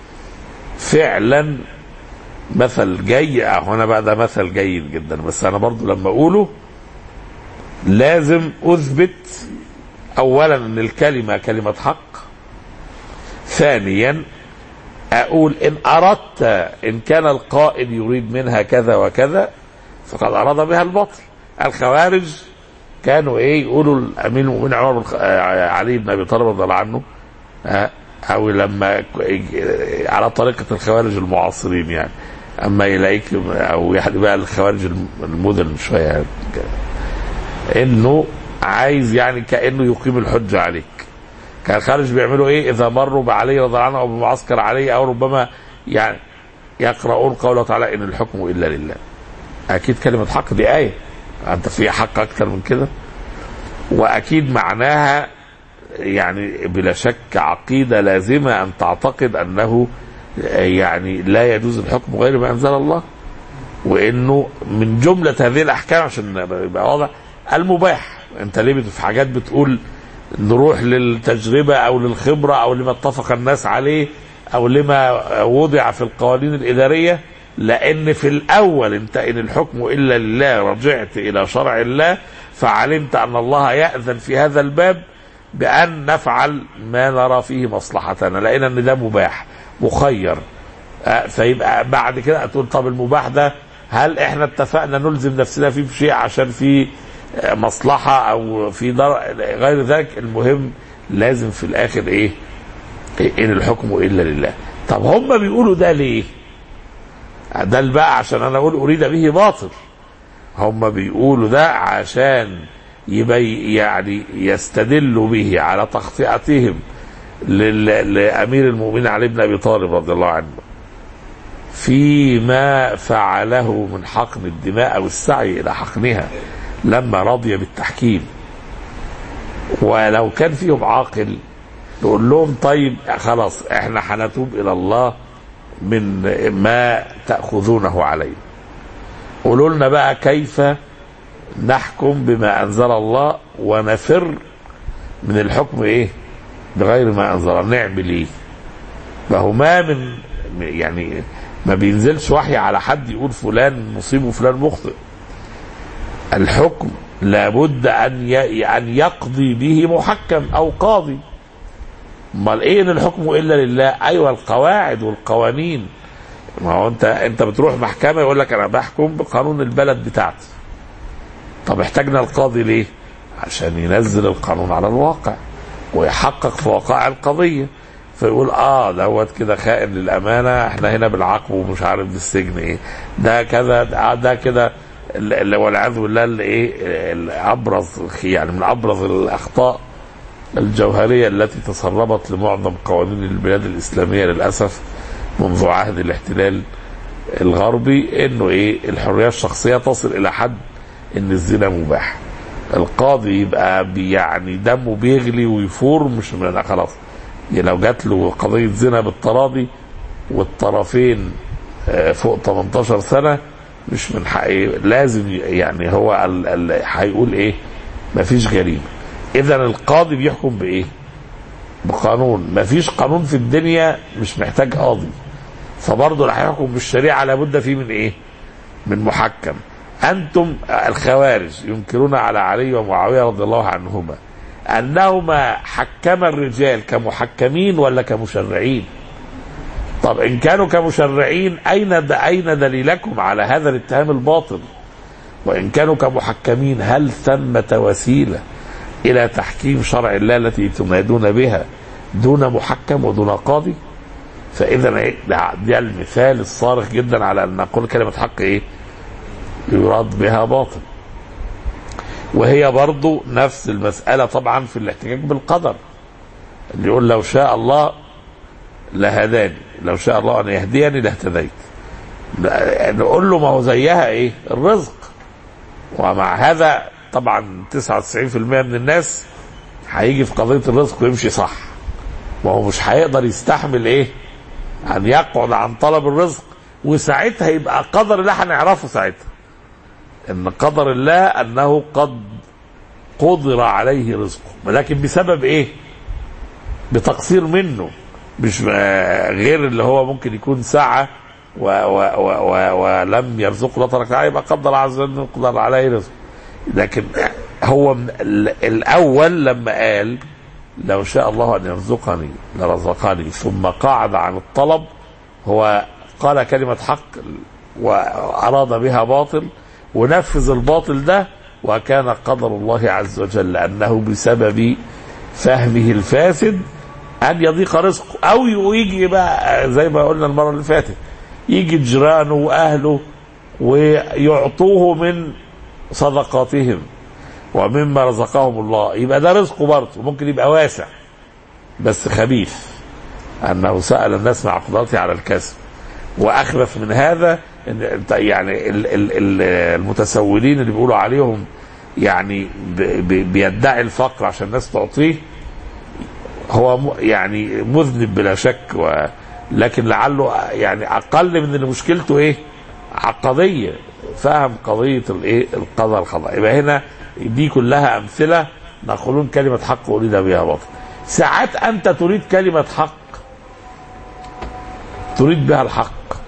فعلا مثل جيد هنا بقى ده مثل جيد جدا بس أنا برضو لما أقوله لازم أثبت أولا أن الكلمة كلمة حق ثانيا أقول إن أردت إن كان القائل يريد منها كذا وكذا فقد أراد بها الباطل الخوارج كانوا إيه يقولوا الأمين المؤمنين عمر بن الخ- آه، علي بن أبي طالب رضي الله عنه آه، أو لما ك- على طريقة الخوارج المعاصرين يعني أما يلاقيك أو يعني بقى الخوارج الم- المدن شوية يعني إنه عايز يعني كأنه يقيم الحجة عليك كان الخارج بيعملوا ايه اذا مروا بعلي رضي الله عنه او بمعسكر علي او ربما يعني يقرؤون قوله تعالى ان الحكم الا لله اكيد كلمه حق دي ايه انت في حق اكتر من كده واكيد معناها يعني بلا شك عقيده لازمه ان تعتقد انه يعني لا يجوز الحكم غير ما انزل الله وانه من جمله هذه الاحكام عشان يبقى واضح المباح انت ليه بت- في حاجات بتقول نروح للتجربه او للخبره او لما اتفق الناس عليه او لما وضع في القوانين الاداريه لان في الاول انت ان الحكم الا لله رجعت الى شرع الله فعلمت ان الله ياذن في هذا الباب بان نفعل ما نرى فيه مصلحتنا لقينا ان ده مباح مخير آه، فيبقى بعد كده تقول طب المباح ده هل احنا اتفقنا نلزم نفسنا فيه بشيء عشان في آه، مصلحه او في ضرر غير ذلك المهم لازم في الاخر ايه ان الحكم الا لله طب هم بيقولوا ده ليه ده بقى عشان انا اقول اريد به باطل هم بيقولوا ده عشان يبي يعني يستدلوا به على تخطئتهم لل- لامير المؤمنين علي بن ابي طالب رضي الله عنه فيما فعله من حقن الدماء او السعي الى حقنها لما رضي بالتحكيم ولو كان فيهم عاقل نقول لهم طيب خلاص احنا هنتوب الى الله من ما تاخذونه علينا قولوا لنا بقى كيف نحكم بما انزل الله ونفر من الحكم ايه بغير ما انزل الله نعمل ايه ما هو ما من يعني ما بينزلش وحي على حد يقول فلان مصيب وفلان مخطئ الحكم لابد ان ي- ان يقضي به محكم او قاضي امال ايه ان الحكم الا لله ايوه القواعد والقوانين ما هو انت انت بتروح محكمه يقول لك انا بحكم بقانون البلد بتاعتي طب احتاجنا القاضي ليه عشان ينزل القانون على الواقع ويحقق في وقائع القضيه فيقول اه دوت كده خائن للامانه احنا هنا بالعقب ومش عارف بالسجن ايه ده كذا ده, ده كده اللي والعياذ بالله اللي ايه الابرز يعني من ابرز الاخطاء الجوهريه التي تسربت لمعظم قوانين البلاد الاسلاميه للاسف منذ عهد الاحتلال الغربي انه ايه الحريه الشخصيه تصل الى حد ان الزنا مباح القاضي يبقى بي- يعني دمه بيغلي ويفور مش من خلاص يعني لو جات له قضيه زنا بالتراضي والطرفين آه، فوق 18 سنه مش من حقه لازم ي- يعني هو ال- ال- هيقول ايه مفيش جريمه اذا القاضي بيحكم بايه بقانون مفيش قانون في الدنيا مش محتاج قاضي فبرضه اللي هيحكم بالشريعه لابد فيه من ايه من محكم أنتم الخوارج ينكرون على علي ومعاوية رضي الله عنهما أنهما حكم الرجال كمحكمين ولا كمشرعين طب إن كانوا كمشرعين أين د- أين دليلكم على هذا الاتهام الباطل وإن كانوا كمحكمين هل ثمة وسيلة إلى تحكيم شرع الله التي تنادون بها دون محكم ودون قاضي فإذا إيه؟ ده ده المثال الصارخ جدا على أن نقول كلمة حق إيه يراد بها باطل وهي برضو نفس المسألة طبعا في الاحتجاج بالقدر اللي يقول لو شاء الله لهداني لو شاء الله أن يهديني لاهتديت لا- نقول له ما هو زيها ايه الرزق ومع هذا طبعا 99% من الناس هيجي في قضية الرزق ويمشي صح وهو مش هيقدر يستحمل ايه ان يقعد عن طلب الرزق وساعتها يبقى قدر الله هنعرفه ساعتها ان قدر الله انه قد قدر عليه رزقه ولكن بسبب ايه بتقصير منه مش آه، غير اللي هو ممكن يكون ساعة و و و و ولم يرزقه لا ترك عليه يبقى قدر الله عز وجل قدر عليه رزقه لكن هو من ال- الأول لما قال لو شاء الله أن يرزقني لرزقني ثم قعد عن الطلب هو قال كلمة حق وأراد بها باطل ونفذ الباطل ده وكان قدر الله عز وجل أنه بسبب فهمه الفاسد أن يضيق رزقه أو يجي بقى زي ما قلنا المرة اللي فاتت يجي جيرانه وأهله ويعطوه من صدقاتهم ومما رزقهم الله يبقى ده رزقه برضه ممكن يبقى واسع بس خبيث أنه سأل الناس مع قدرته على الكسب واخبث من هذا ان انت يعني ال- ال- ال- المتسولين اللي بيقولوا عليهم يعني ب- ب- بيدعي الفقر عشان الناس تعطيه هو م- يعني مذنب بلا شك و لكن لعله يعني اقل من ان مشكلته ايه؟ عقديه فهم قضيه الايه؟ القضاء القضاء يبقى هنا دي كلها امثله نقولون كلمه حق اريد بها باطل ساعات انت تريد كلمه حق تريد بها الحق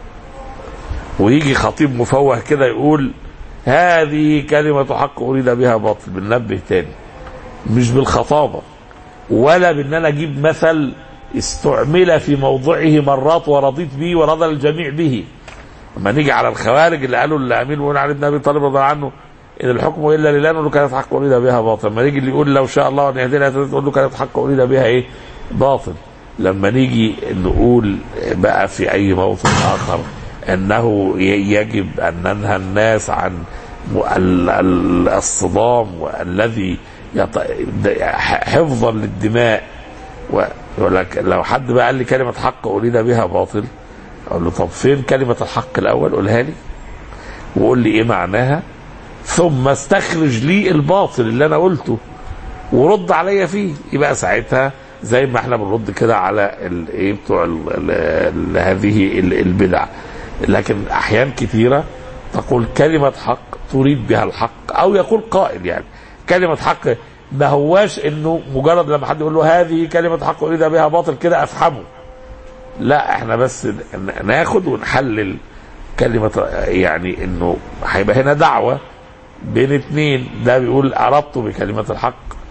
ويجي خطيب مفوه كده يقول هذه كلمة حق أريد بها باطل بننبه تاني مش بالخطابة ولا بأن أنا أجيب مثل استعمل في موضعه مرات ورضيت به ورضى الجميع به لما نيجي على الخوارج اللي قالوا الامين بن علي بن ابي طالب رضي الله عنه ان الحكم الا لله نقول له كانت حق اريد بها باطل لما نيجي اللي يقول لو شاء الله ان يهدينا تقول له كانت حق اريد بها ايه باطل لما نيجي نقول بقى في اي موطن اخر انه ي- يجب ان ننهى الناس عن م- ال- ال- الصدام والذي يط- د- حفظا للدماء و- ولك لو حد بقى قال لي كلمه حق اريد بها باطل اقول له طب فين كلمه الحق الاول قولها لي وقول لي ايه معناها ثم استخرج لي الباطل اللي انا قلته ورد عليا فيه يبقى ساعتها زي ما احنا بنرد كده على الايه بتوع ال ال ال هذه ال- البدع لكن احيان كثيره تقول كلمه حق تريد بها الحق او يقول قائل يعني كلمه حق ما هواش انه مجرد لما حد يقول له هذه كلمه حق اريد بها باطل كده افهمه لا احنا بس ن- ناخد ونحلل كلمة يعني انه هيبقى هنا دعوة بين اتنين ده بيقول اردت بكلمة الحق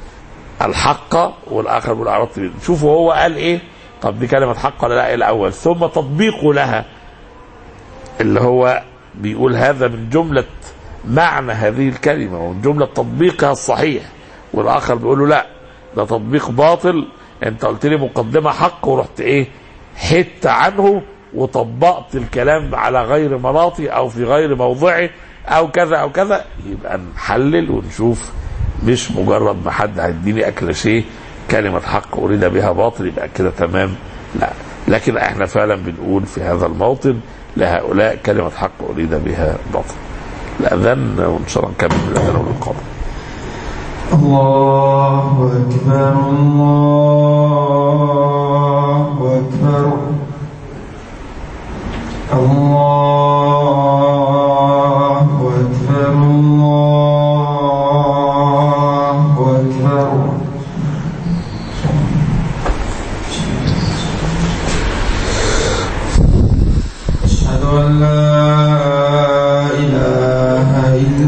الحق والاخر بيقول اردت بيه. شوفوا هو قال ايه طب دي كلمة حق ولا لا الاول ثم تطبيقه لها اللي هو بيقول هذا من جملة معنى هذه الكلمة ومن جملة تطبيقها الصحيح والاخر بيقول له لا ده تطبيق باطل انت قلت لي مقدمة حق ورحت ايه حت عنه وطبقت الكلام على غير مناطي او في غير موضعه او كذا او كذا يبقى نحلل ونشوف مش مجرد ما حد هيديني اكل شيء كلمة حق اريد بها باطل يبقى كده تمام لا لكن احنا فعلا بنقول في هذا الموطن لهؤلاء كلمة حق اريد بها باطل الاذان وان شاء الله نكمل الاذان والقبر الله أكبر الله أكبر الله أكبر الله أكبر أشهد أن لا إله إلا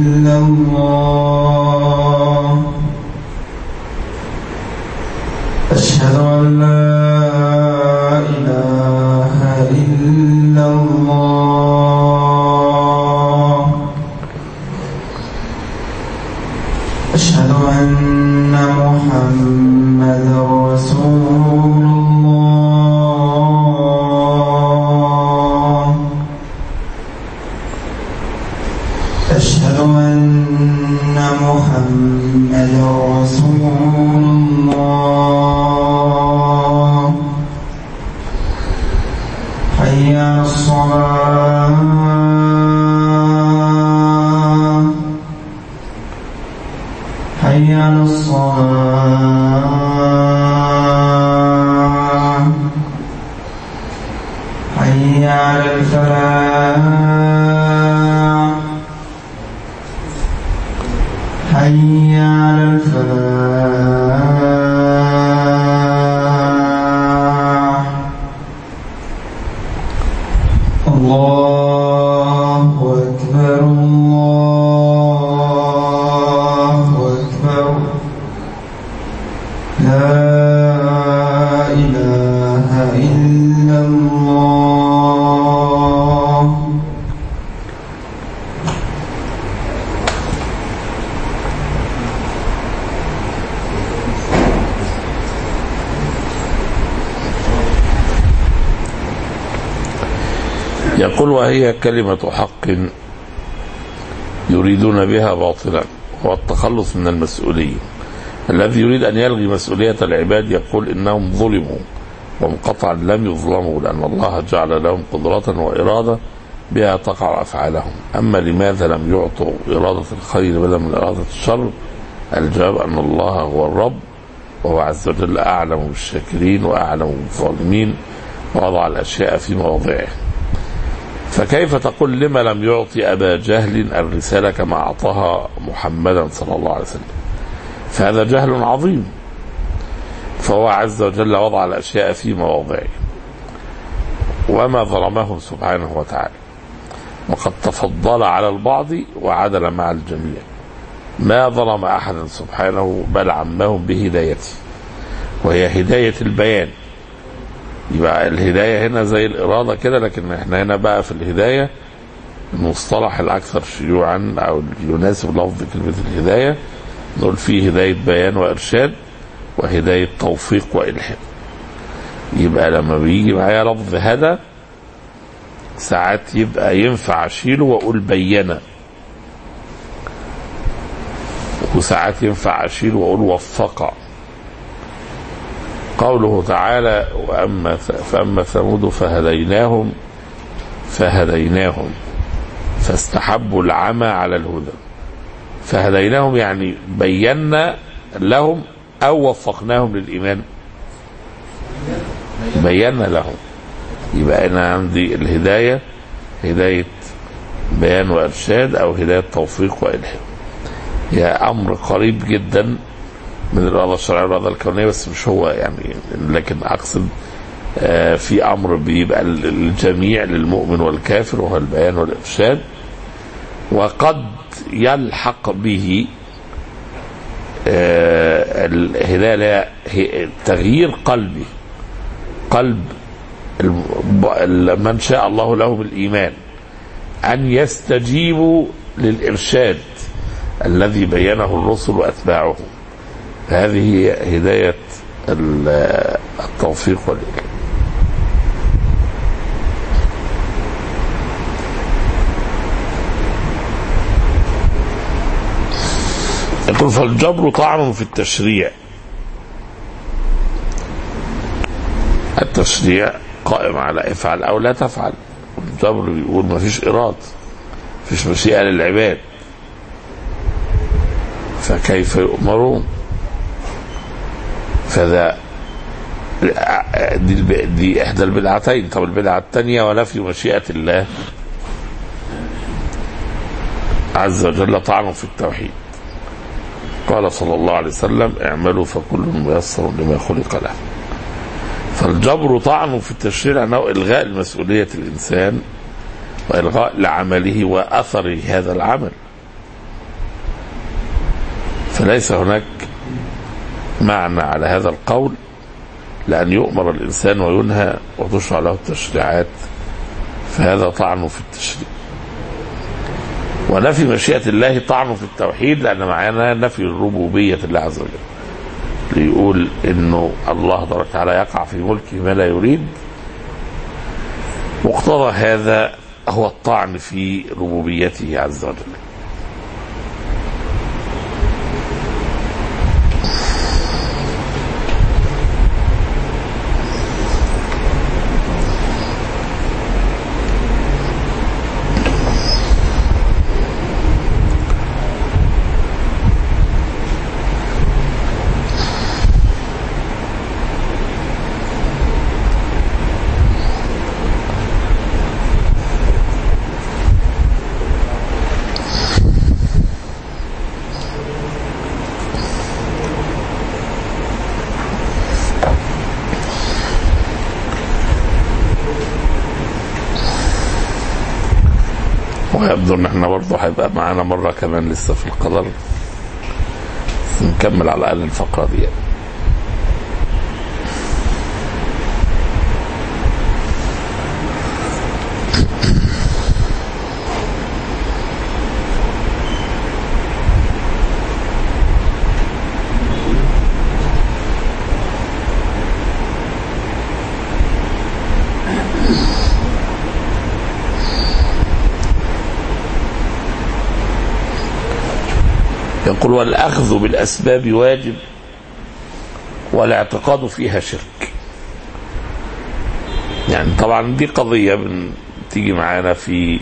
الصلاة حي على الصلاة حي على الفلاح حي على الفلاح الله أكبر الله أكبر لا إله إلا الله يقول وهي كلمة حق يريدون بها باطلا هو التخلص من المسؤولية الذي يريد أن يلغي مسؤولية العباد يقول إنهم ظلموا وهم قطعا لم يظلموا لأن الله جعل لهم قدرة وإرادة بها تقع أفعالهم أما لماذا لم يعطوا إرادة الخير بدلا من إرادة الشر الجواب أن الله هو الرب وهو عز وجل أعلم بالشاكرين وأعلم بالظالمين ووضع الأشياء في مواضعها فكيف تقول لما لم يعطي أبا جهل الرسالة كما أعطاها محمدا صلى الله عليه وسلم فهذا جهل عظيم فهو عز وجل وضع الأشياء في مواضعها وما ظلمهم سبحانه وتعالى وقد تفضل على البعض وعدل مع الجميع ما ظلم أحدا سبحانه بل عمهم بهدايته وهي هداية البيان يبقى الهداية هنا زي الإرادة كده لكن احنا هنا بقى في الهداية المصطلح الأكثر شيوعا أو يناسب لفظ كلمة الهداية نقول فيه هداية بيان وإرشاد وهداية توفيق وإلهام يبقى لما بيجي معايا لفظ هدى ساعات يبقى ينفع أشيله وأقول بينا وساعات ينفع أشيله وأقول وفق قوله تعالى وأما فأما ثمود فهديناهم فهديناهم فاستحبوا العمى على الهدى فهديناهم يعني بينا لهم أو وفقناهم للإيمان بينا لهم يبقى أنا عندي الهداية هداية بيان وإرشاد أو هداية توفيق وإلهام هي أمر قريب جدا من الإرادة الشرعية والإرادة الكونية بس مش هو يعني لكن أقصد آه، في أمر بيبقى الجميع للمؤمن والكافر وهو البيان والإرشاد وقد يلحق به آه، الهداية اللي هي تغيير قلبه قلب الم- من شاء الله لهم الإيمان أن يستجيبوا للإرشاد الذي بينه الرسل وأتباعه هذه هي هداية ال- التوفيق والإلهام يقول فالجبر طعن في التشريع التشريع قائم على افعل او لا تفعل الجبر بيقول ما فيش إرادة فيش مشيئة للعباد فكيف يؤمرون فذا دي, الب- دي احدى البدعتين طب البدعه الثانيه ونفي مشيئه الله عز وجل طعن في التوحيد قال صلى الله عليه وسلم اعملوا فكل ميسر لما خلق له فالجبر طعن في التشريع انه الغاء المسؤوليه الانسان والغاء لعمله واثر هذا العمل فليس هناك معنى على هذا القول لأن يؤمر الإنسان وينهى وتشرع له التشريعات فهذا طعن في التشريع ونفي مشيئة الله طعن في التوحيد لأن معنا نفي الربوبية الله عز وجل ليقول إنه الله تبارك وتعالى يقع في ملكه ما لا يريد مقتضى هذا هو الطعن في ربوبيته عز وجل ويبدو ان احنا برضه هيبقى معانا مره كمان لسه في القدر بس نكمل على الاقل الفقره دي يعني. يقول والأخذ بالأسباب واجب والاعتقاد فيها شرك يعني طبعا دي قضية بتيجي معانا في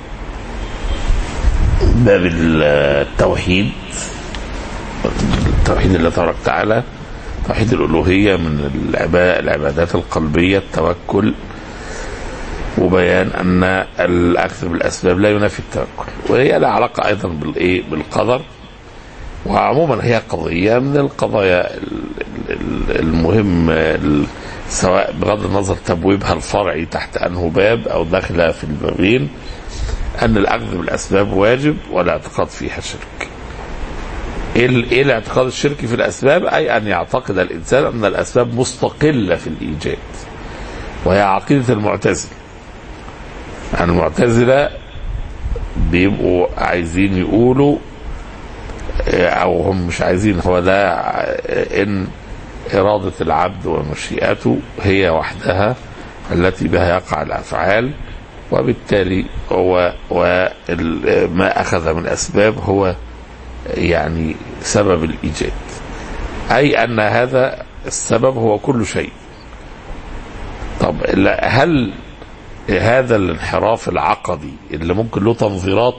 باب التوحيد التوحيد الله تبارك وتعالى توحيد الألوهية من العبا- العبادات القلبية التوكل وبيان ان الاخذ بالاسباب لا ينافي التوكل وهي لها علاقه ايضا بالايه بالقدر وعموما هي قضيه من القضايا ال- ال- المهم ال- سواء بغض النظر تبويبها الفرعي تحت انه باب او داخله في البابين ان الاخذ بالاسباب واجب والاعتقاد فيها شرك. ايه ال- إيه الاعتقاد الشركي في الاسباب؟ اي ان يعتقد الانسان ان الاسباب مستقله في الايجاد. وهي عقيده المعتزله. يعني المعتزله بيبقوا عايزين يقولوا او هم مش عايزين هو ده ان اراده العبد ومشيئته هي وحدها التي بها يقع الافعال وبالتالي هو وما اخذ من اسباب هو يعني سبب الايجاد اي ان هذا السبب هو كل شيء طب لا- هل هذا الانحراف العقدي اللي ممكن له تنظيرات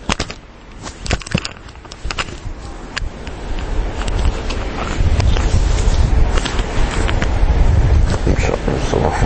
إن شاء الله صراحة.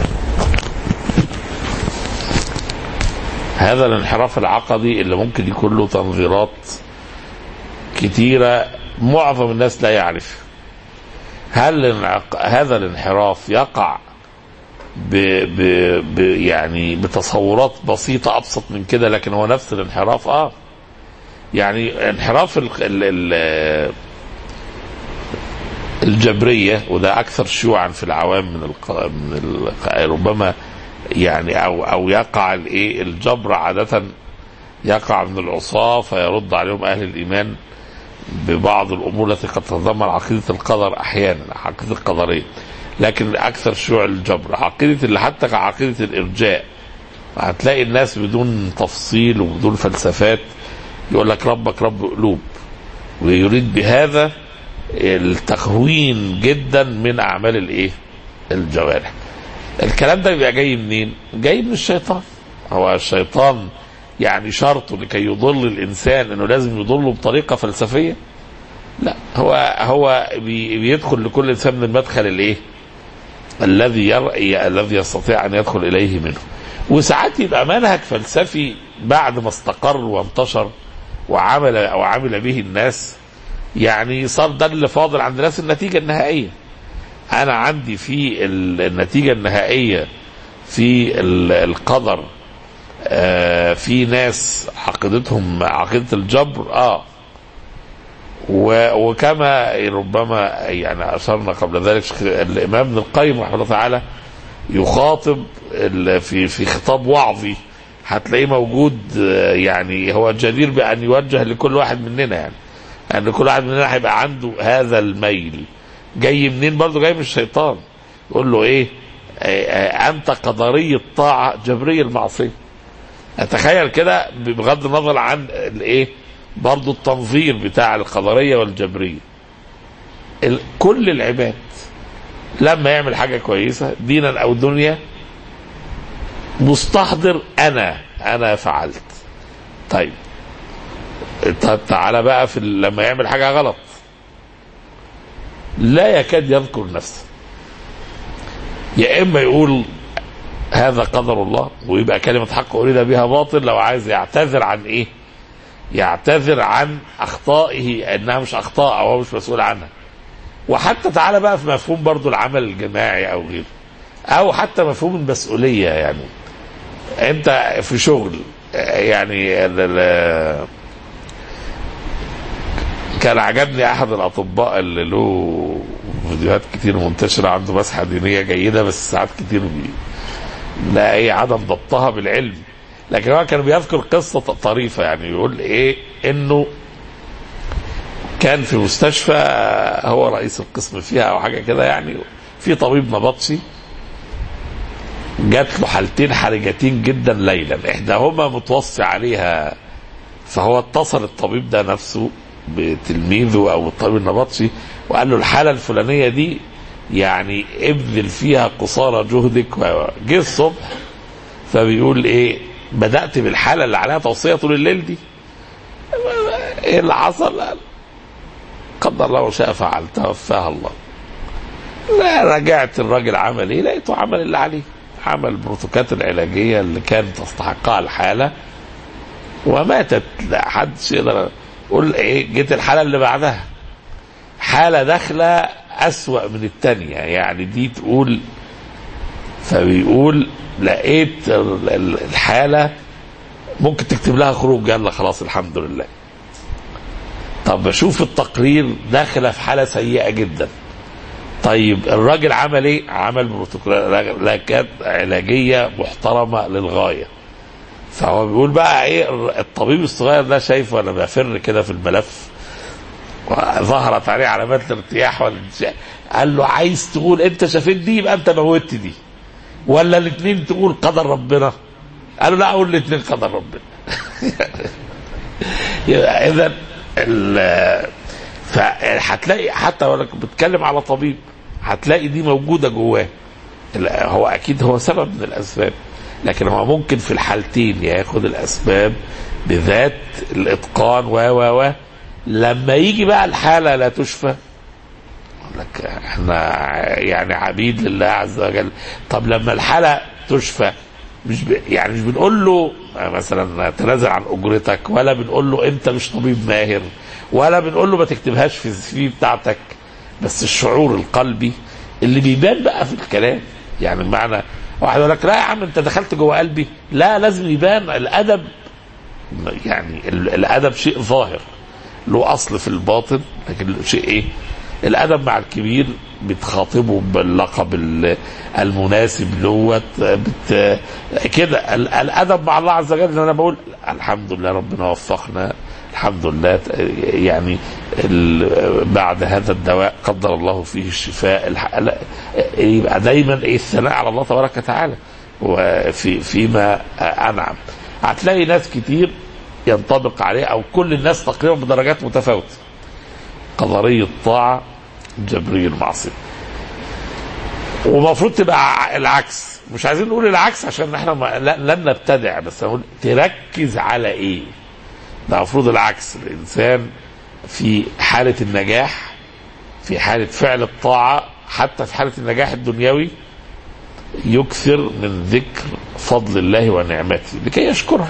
هذا الانحراف العقدي اللي ممكن يكون له تنظيرات كتيرة معظم الناس لا يعرف هل الانعق- هذا الانحراف يقع ب ب ب يعني بتصورات بسيطة أبسط من كده لكن هو نفس الانحراف اه يعني انحراف ال ال ال الجبرية وده أكثر شيوعا في العوام من الق... من ال... ربما يعني أو أو يقع الإيه الجبر عادة يقع من العصاة فيرد عليهم أهل الإيمان ببعض الأمور التي قد تتضمن عقيدة القدر أحيانا عقيدة القدرية لكن أكثر شيوع الجبر عقيدة اللي حتى عقيدة الإرجاء هتلاقي الناس بدون تفصيل وبدون فلسفات يقول لك ربك رب قلوب ويريد بهذا التهوين جدا من اعمال الايه الجوارح الكلام ده بيبقى جاي منين جاي من الشيطان هو الشيطان يعني شرطه لكي يضل الانسان انه لازم يضله بطريقه فلسفيه لا هو هو بي بيدخل لكل انسان من المدخل الايه الذي يرأي الذي يستطيع ان يدخل اليه منه وساعات يبقى منهج فلسفي بعد ما استقر وانتشر وعمل او عمل به الناس يعني صار ده اللي فاضل عند الناس النتيجه النهائيه انا عندي في ال- النتيجه النهائيه في ال- القدر آه، في ناس عقيدتهم عقيده الجبر اه و- وكما ربما يعني اشرنا قبل ذلك شيخ- الامام ابن القيم رحمه الله تعالى يخاطب ال- في في خطاب وعظي هتلاقيه موجود آه، يعني هو جدير بان يوجه لكل واحد مننا يعني ان كل واحد مننا هيبقى عنده هذا الميل جاي منين برضه جاي من الشيطان يقول له ايه آه، آه، انت قدري الطاعه جبري المعصيه اتخيل كده بغض النظر عن الايه برضه التنظير بتاع القدريه والجبريه ال- كل العباد لما يعمل حاجه كويسه دينا او دنيا مستحضر انا انا فعلت طيب طب تعالى بقى في ال- لما يعمل حاجه غلط لا يكاد يذكر نفسه يا اما يقول هذا قدر الله ويبقى كلمه حق اريد بها باطل لو عايز يعتذر عن ايه يعتذر عن اخطائه انها مش اخطاء او هو مش مسؤول عنها وحتى تعالى بقى في مفهوم برضو العمل الجماعي او غيره او حتى مفهوم المسؤوليه يعني انت في شغل يعني ال- ال- كان عجبني احد الاطباء اللي له فيديوهات كتير منتشره عنده مسحه دينيه جيده بس ساعات كتير بي لا ايه عدم ضبطها بالعلم لكن هو كان بيذكر قصه طريفه يعني يقول ايه انه كان في مستشفى هو رئيس القسم فيها او حاجه كده يعني في طبيب نبطشي جات له حالتين حرجتين جدا ليلا احداهما متوصي عليها فهو اتصل الطبيب ده نفسه بتلميذه او الطبيب النبطشي وقال له الحاله الفلانيه دي يعني ابذل فيها قصارى جهدك و- جه الصبح فبيقول ايه بدات بالحاله اللي عليها توصيه طول الليل دي ايه اللي حصل قال قدر الله وشاء فعل توفاها الله لا رجعت الراجل عمل ايه لقيته عمل اللي عليه عمل البروتوكات العلاجيه اللي كانت تستحقها الحاله وماتت لا حدش يقدر يقول ايه جيت الحاله اللي بعدها حاله داخله اسوا من الثانيه يعني دي تقول فبيقول لقيت ال- ال- الحاله ممكن تكتب لها خروج يلا خلاص الحمد لله طب بشوف التقرير داخله في حاله سيئه جدا طيب الراجل عمل ايه؟ عمل بروتوكولات علاجيه محترمه للغايه. فهو بيقول بقى ايه الطبيب الصغير ده شايفه انا بفر كده في الملف وظهرت عليه علامات الارتياح والانشاء قال له عايز تقول انت شافيت دي يبقى انت موتت دي ولا الاثنين تقول قدر ربنا قال له لا اقول الاثنين قدر ربنا يبقى اذا ال- فهتلاقي حتى لو انك بتتكلم على طبيب هتلاقي دي موجوده جواه لا، هو اكيد هو سبب من الاسباب لكن هو ممكن في الحالتين ياخد الاسباب بذات الاتقان و و و لما يجي بقى الحاله لا تشفى يقول لك احنا يعني عبيد لله عز وجل طب لما الحاله تشفى مش ب... يعني مش بنقول له مثلا تنازل عن اجرتك ولا بنقول له انت مش طبيب ماهر ولا بنقول له ما تكتبهاش في السي في بتاعتك بس الشعور القلبي اللي بيبان بقى في الكلام يعني بمعنى واحد يقول لك لا يا عم انت دخلت جوه قلبي لا لازم يبان الادب يعني ال- الادب شيء ظاهر له اصل في الباطن لكن شيء ايه الادب مع الكبير بتخاطبه باللقب ال- المناسب له بت... كده ال- الادب مع الله عز وجل ان انا بقول الحمد لله ربنا وفقنا الحمد لله يعني ال- بعد هذا الدواء قدر الله فيه الشفاء الح- لا، يبقى دايما ايه الثناء على الله تبارك وتعالى وفي فيما انعم هتلاقي ناس كتير ينطبق عليه او كل الناس تقريبا بدرجات متفاوته قدري الطاعه جبري المعصيه ومفروض تبقى العكس مش عايزين نقول العكس عشان احنا ما لا- لن نبتدع بس نقول تركز على ايه ده المفروض العكس الانسان في حاله النجاح في حاله فعل الطاعه حتى في حاله النجاح الدنيوي يكثر من ذكر فضل الله ونعمته لكي يشكرها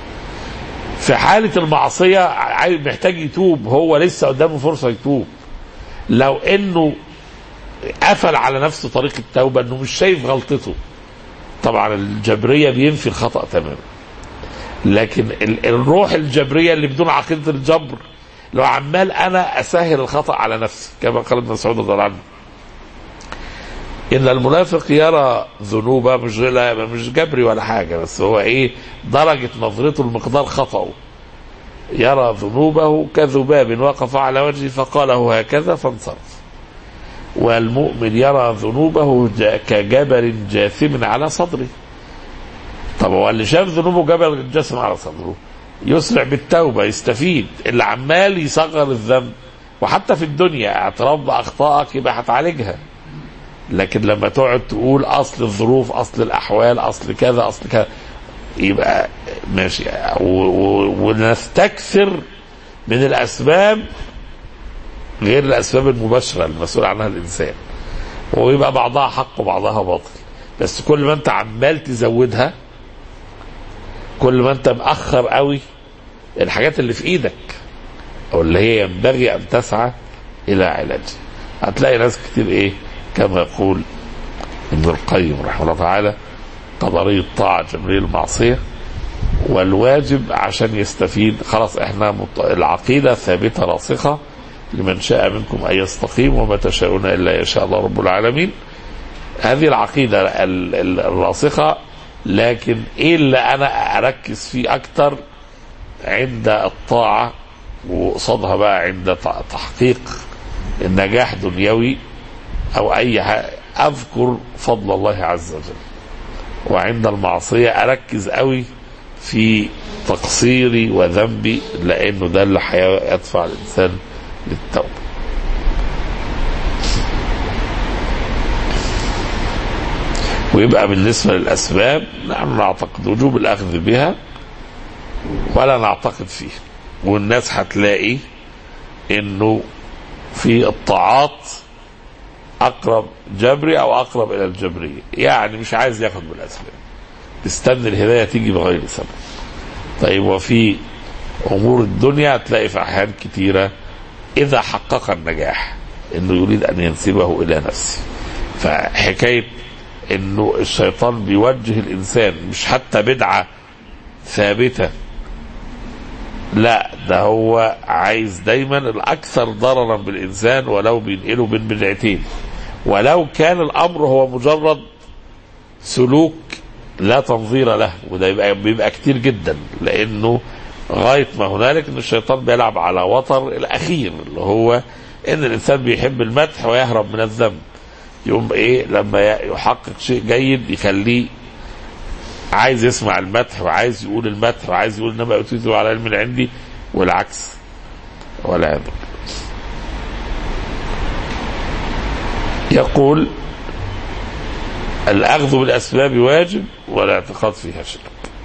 في حالة المعصية عايز- محتاج يتوب هو لسه قدامه فرصة يتوب لو انه قفل على نفسه طريق التوبة انه مش شايف غلطته طبعا الجبرية بينفي الخطأ تماما لكن ال- الروح الجبرية اللي بدون عقيدة الجبر لو عمال انا اسهل الخطأ على نفسي كما قال ابن مسعود رضي الله عنه ان المنافق يرى ذنوبه مش لا مش جبري ولا حاجه بس هو ايه درجه نظرته المقدار خطأه يرى ذنوبه كذباب وقف على وجهه فقاله هكذا فانصرف والمؤمن يرى ذنوبه جا- كجبل جاثم على صدره طب هو اللي شاف ذنوبه جبل جاثم على صدره يسرع بالتوبه يستفيد اللي عمال يصغر الذنب وحتى في الدنيا اعتراف باخطائك يبقى هتعالجها لكن لما تقعد تقول اصل الظروف اصل الاحوال اصل كذا اصل كذا يبقى ماشي و- و- ونستكثر من الاسباب غير الاسباب المباشره المسؤول عنها الانسان ويبقى بعضها حق وبعضها باطل بس كل ما انت عمال تزودها كل ما انت مأخر قوي الحاجات اللي في ايدك او اللي هي ينبغي ان تسعى الى علاجها هتلاقي ناس كتير ايه كما يقول ابن القيم رحمه الله تعالى قدري الطاعة جبريل المعصية والواجب عشان يستفيد خلاص احنا مط... العقيدة ثابتة راسخة لمن شاء منكم أن يستقيم وما تشاءون إلا يشاء الله رب العالمين هذه العقيدة ال- ال- الراسخة لكن ايه اللي انا اركز فيه اكتر عند الطاعة وقصادها بقى عند ت- تحقيق النجاح دنيوي او اي حاجة اذكر فضل الله عز وجل وعند المعصية اركز قوي في تقصيري وذنبي لانه ده اللي هيدفع الانسان للتوبة ويبقى بالنسبة للأسباب نحن نعتقد وجوب الأخذ بها ولا نعتقد فيها والناس هتلاقي انه في الطاعات اقرب جبري او اقرب الى الجبرية يعني مش عايز ياخد بالاسباب استنى الهداية تيجي بغير سبب طيب وفي امور الدنيا تلاقي في احيان كتيرة اذا حقق النجاح انه يريد ان ينسبه الى نفسه فحكاية انه الشيطان بيوجه الانسان مش حتى بدعة ثابتة لا ده هو عايز دايما الاكثر ضررا بالانسان ولو بينقله بين بدعتين ولو كان الامر هو مجرد سلوك لا تنظير له وده يبقى بيبقى كتير جدا لانه غايه ما هنالك ان الشيطان بيلعب على وتر الاخير اللي هو ان الانسان بيحب المدح ويهرب من الذنب يقوم ايه لما يحقق شيء جيد يخليه عايز يسمع المدح وعايز يقول المدح وعايز يقول انما اوتيته على علم عندي والعكس ولا يضر يقول الاخذ بالاسباب واجب والاعتقاد فيها شرك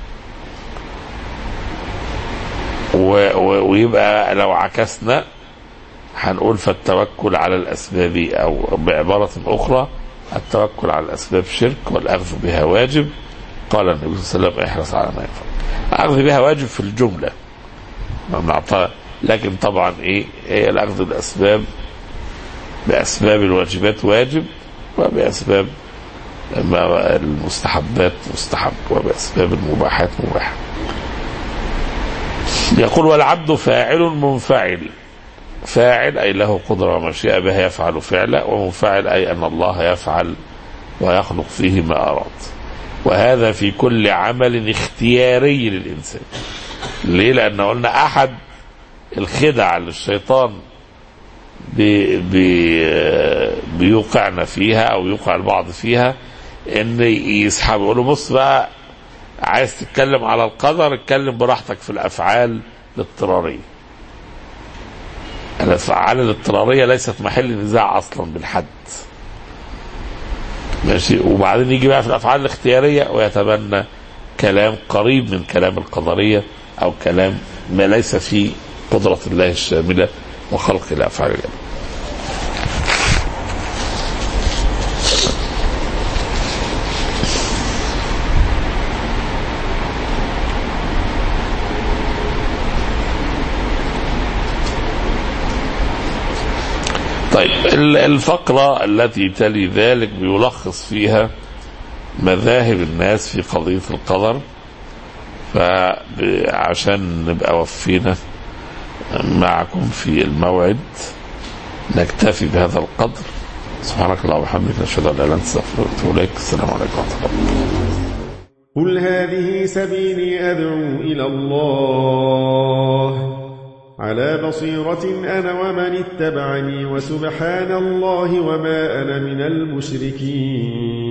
و- و- ويبقى لو عكسنا هنقول فالتوكل على الاسباب او بعباره اخرى التوكل على الاسباب شرك والاخذ بها واجب قال النبي صلى الله عليه وسلم احرص على ما ينفع الاخذ بها واجب في الجمله ما بنعطيها لكن طبعا ايه هي الاخذ بالاسباب باسباب الواجبات واجب وباسباب ما- المستحبات مستحب وباسباب المباحات مباح يقول والعبد فاعل منفعل فاعل اي له قدره ومشيئه بها يفعل فعلا ومنفعل اي ان الله يفعل ويخلق فيه ما اراد وهذا في كل عمل اختياري للإنسان ليه لأن قلنا أحد الخدع اللي الشيطان بي بي بيوقعنا فيها أو يوقع البعض فيها إن يسحب يقول له بص بقى عايز تتكلم على القدر اتكلم براحتك في الأفعال الاضطرارية الأفعال الاضطرارية ليست محل نزاع أصلا بالحد ماشي وبعدين يجي بقى في الافعال الاختياريه ويتبنى كلام قريب من كلام القدريه او كلام ما ليس في قدره الله الشامله وخلق الافعال الجميلة. طيب ال- الفقرة التي تلي ذلك بيلخص فيها مذاهب الناس في قضية القدر فعشان نبقى وفينا معكم في الموعد نكتفي بهذا القدر سبحانك اللهم وبحمدك نشهد ان لا اله الا انت نستغفرك ونتوب اليك السلام عليكم ورحمه الله قل هذه سبيلي أدعو إلى الله على بصيرة أنا ومن اتبعني وسبحان الله وما أنا من المشركين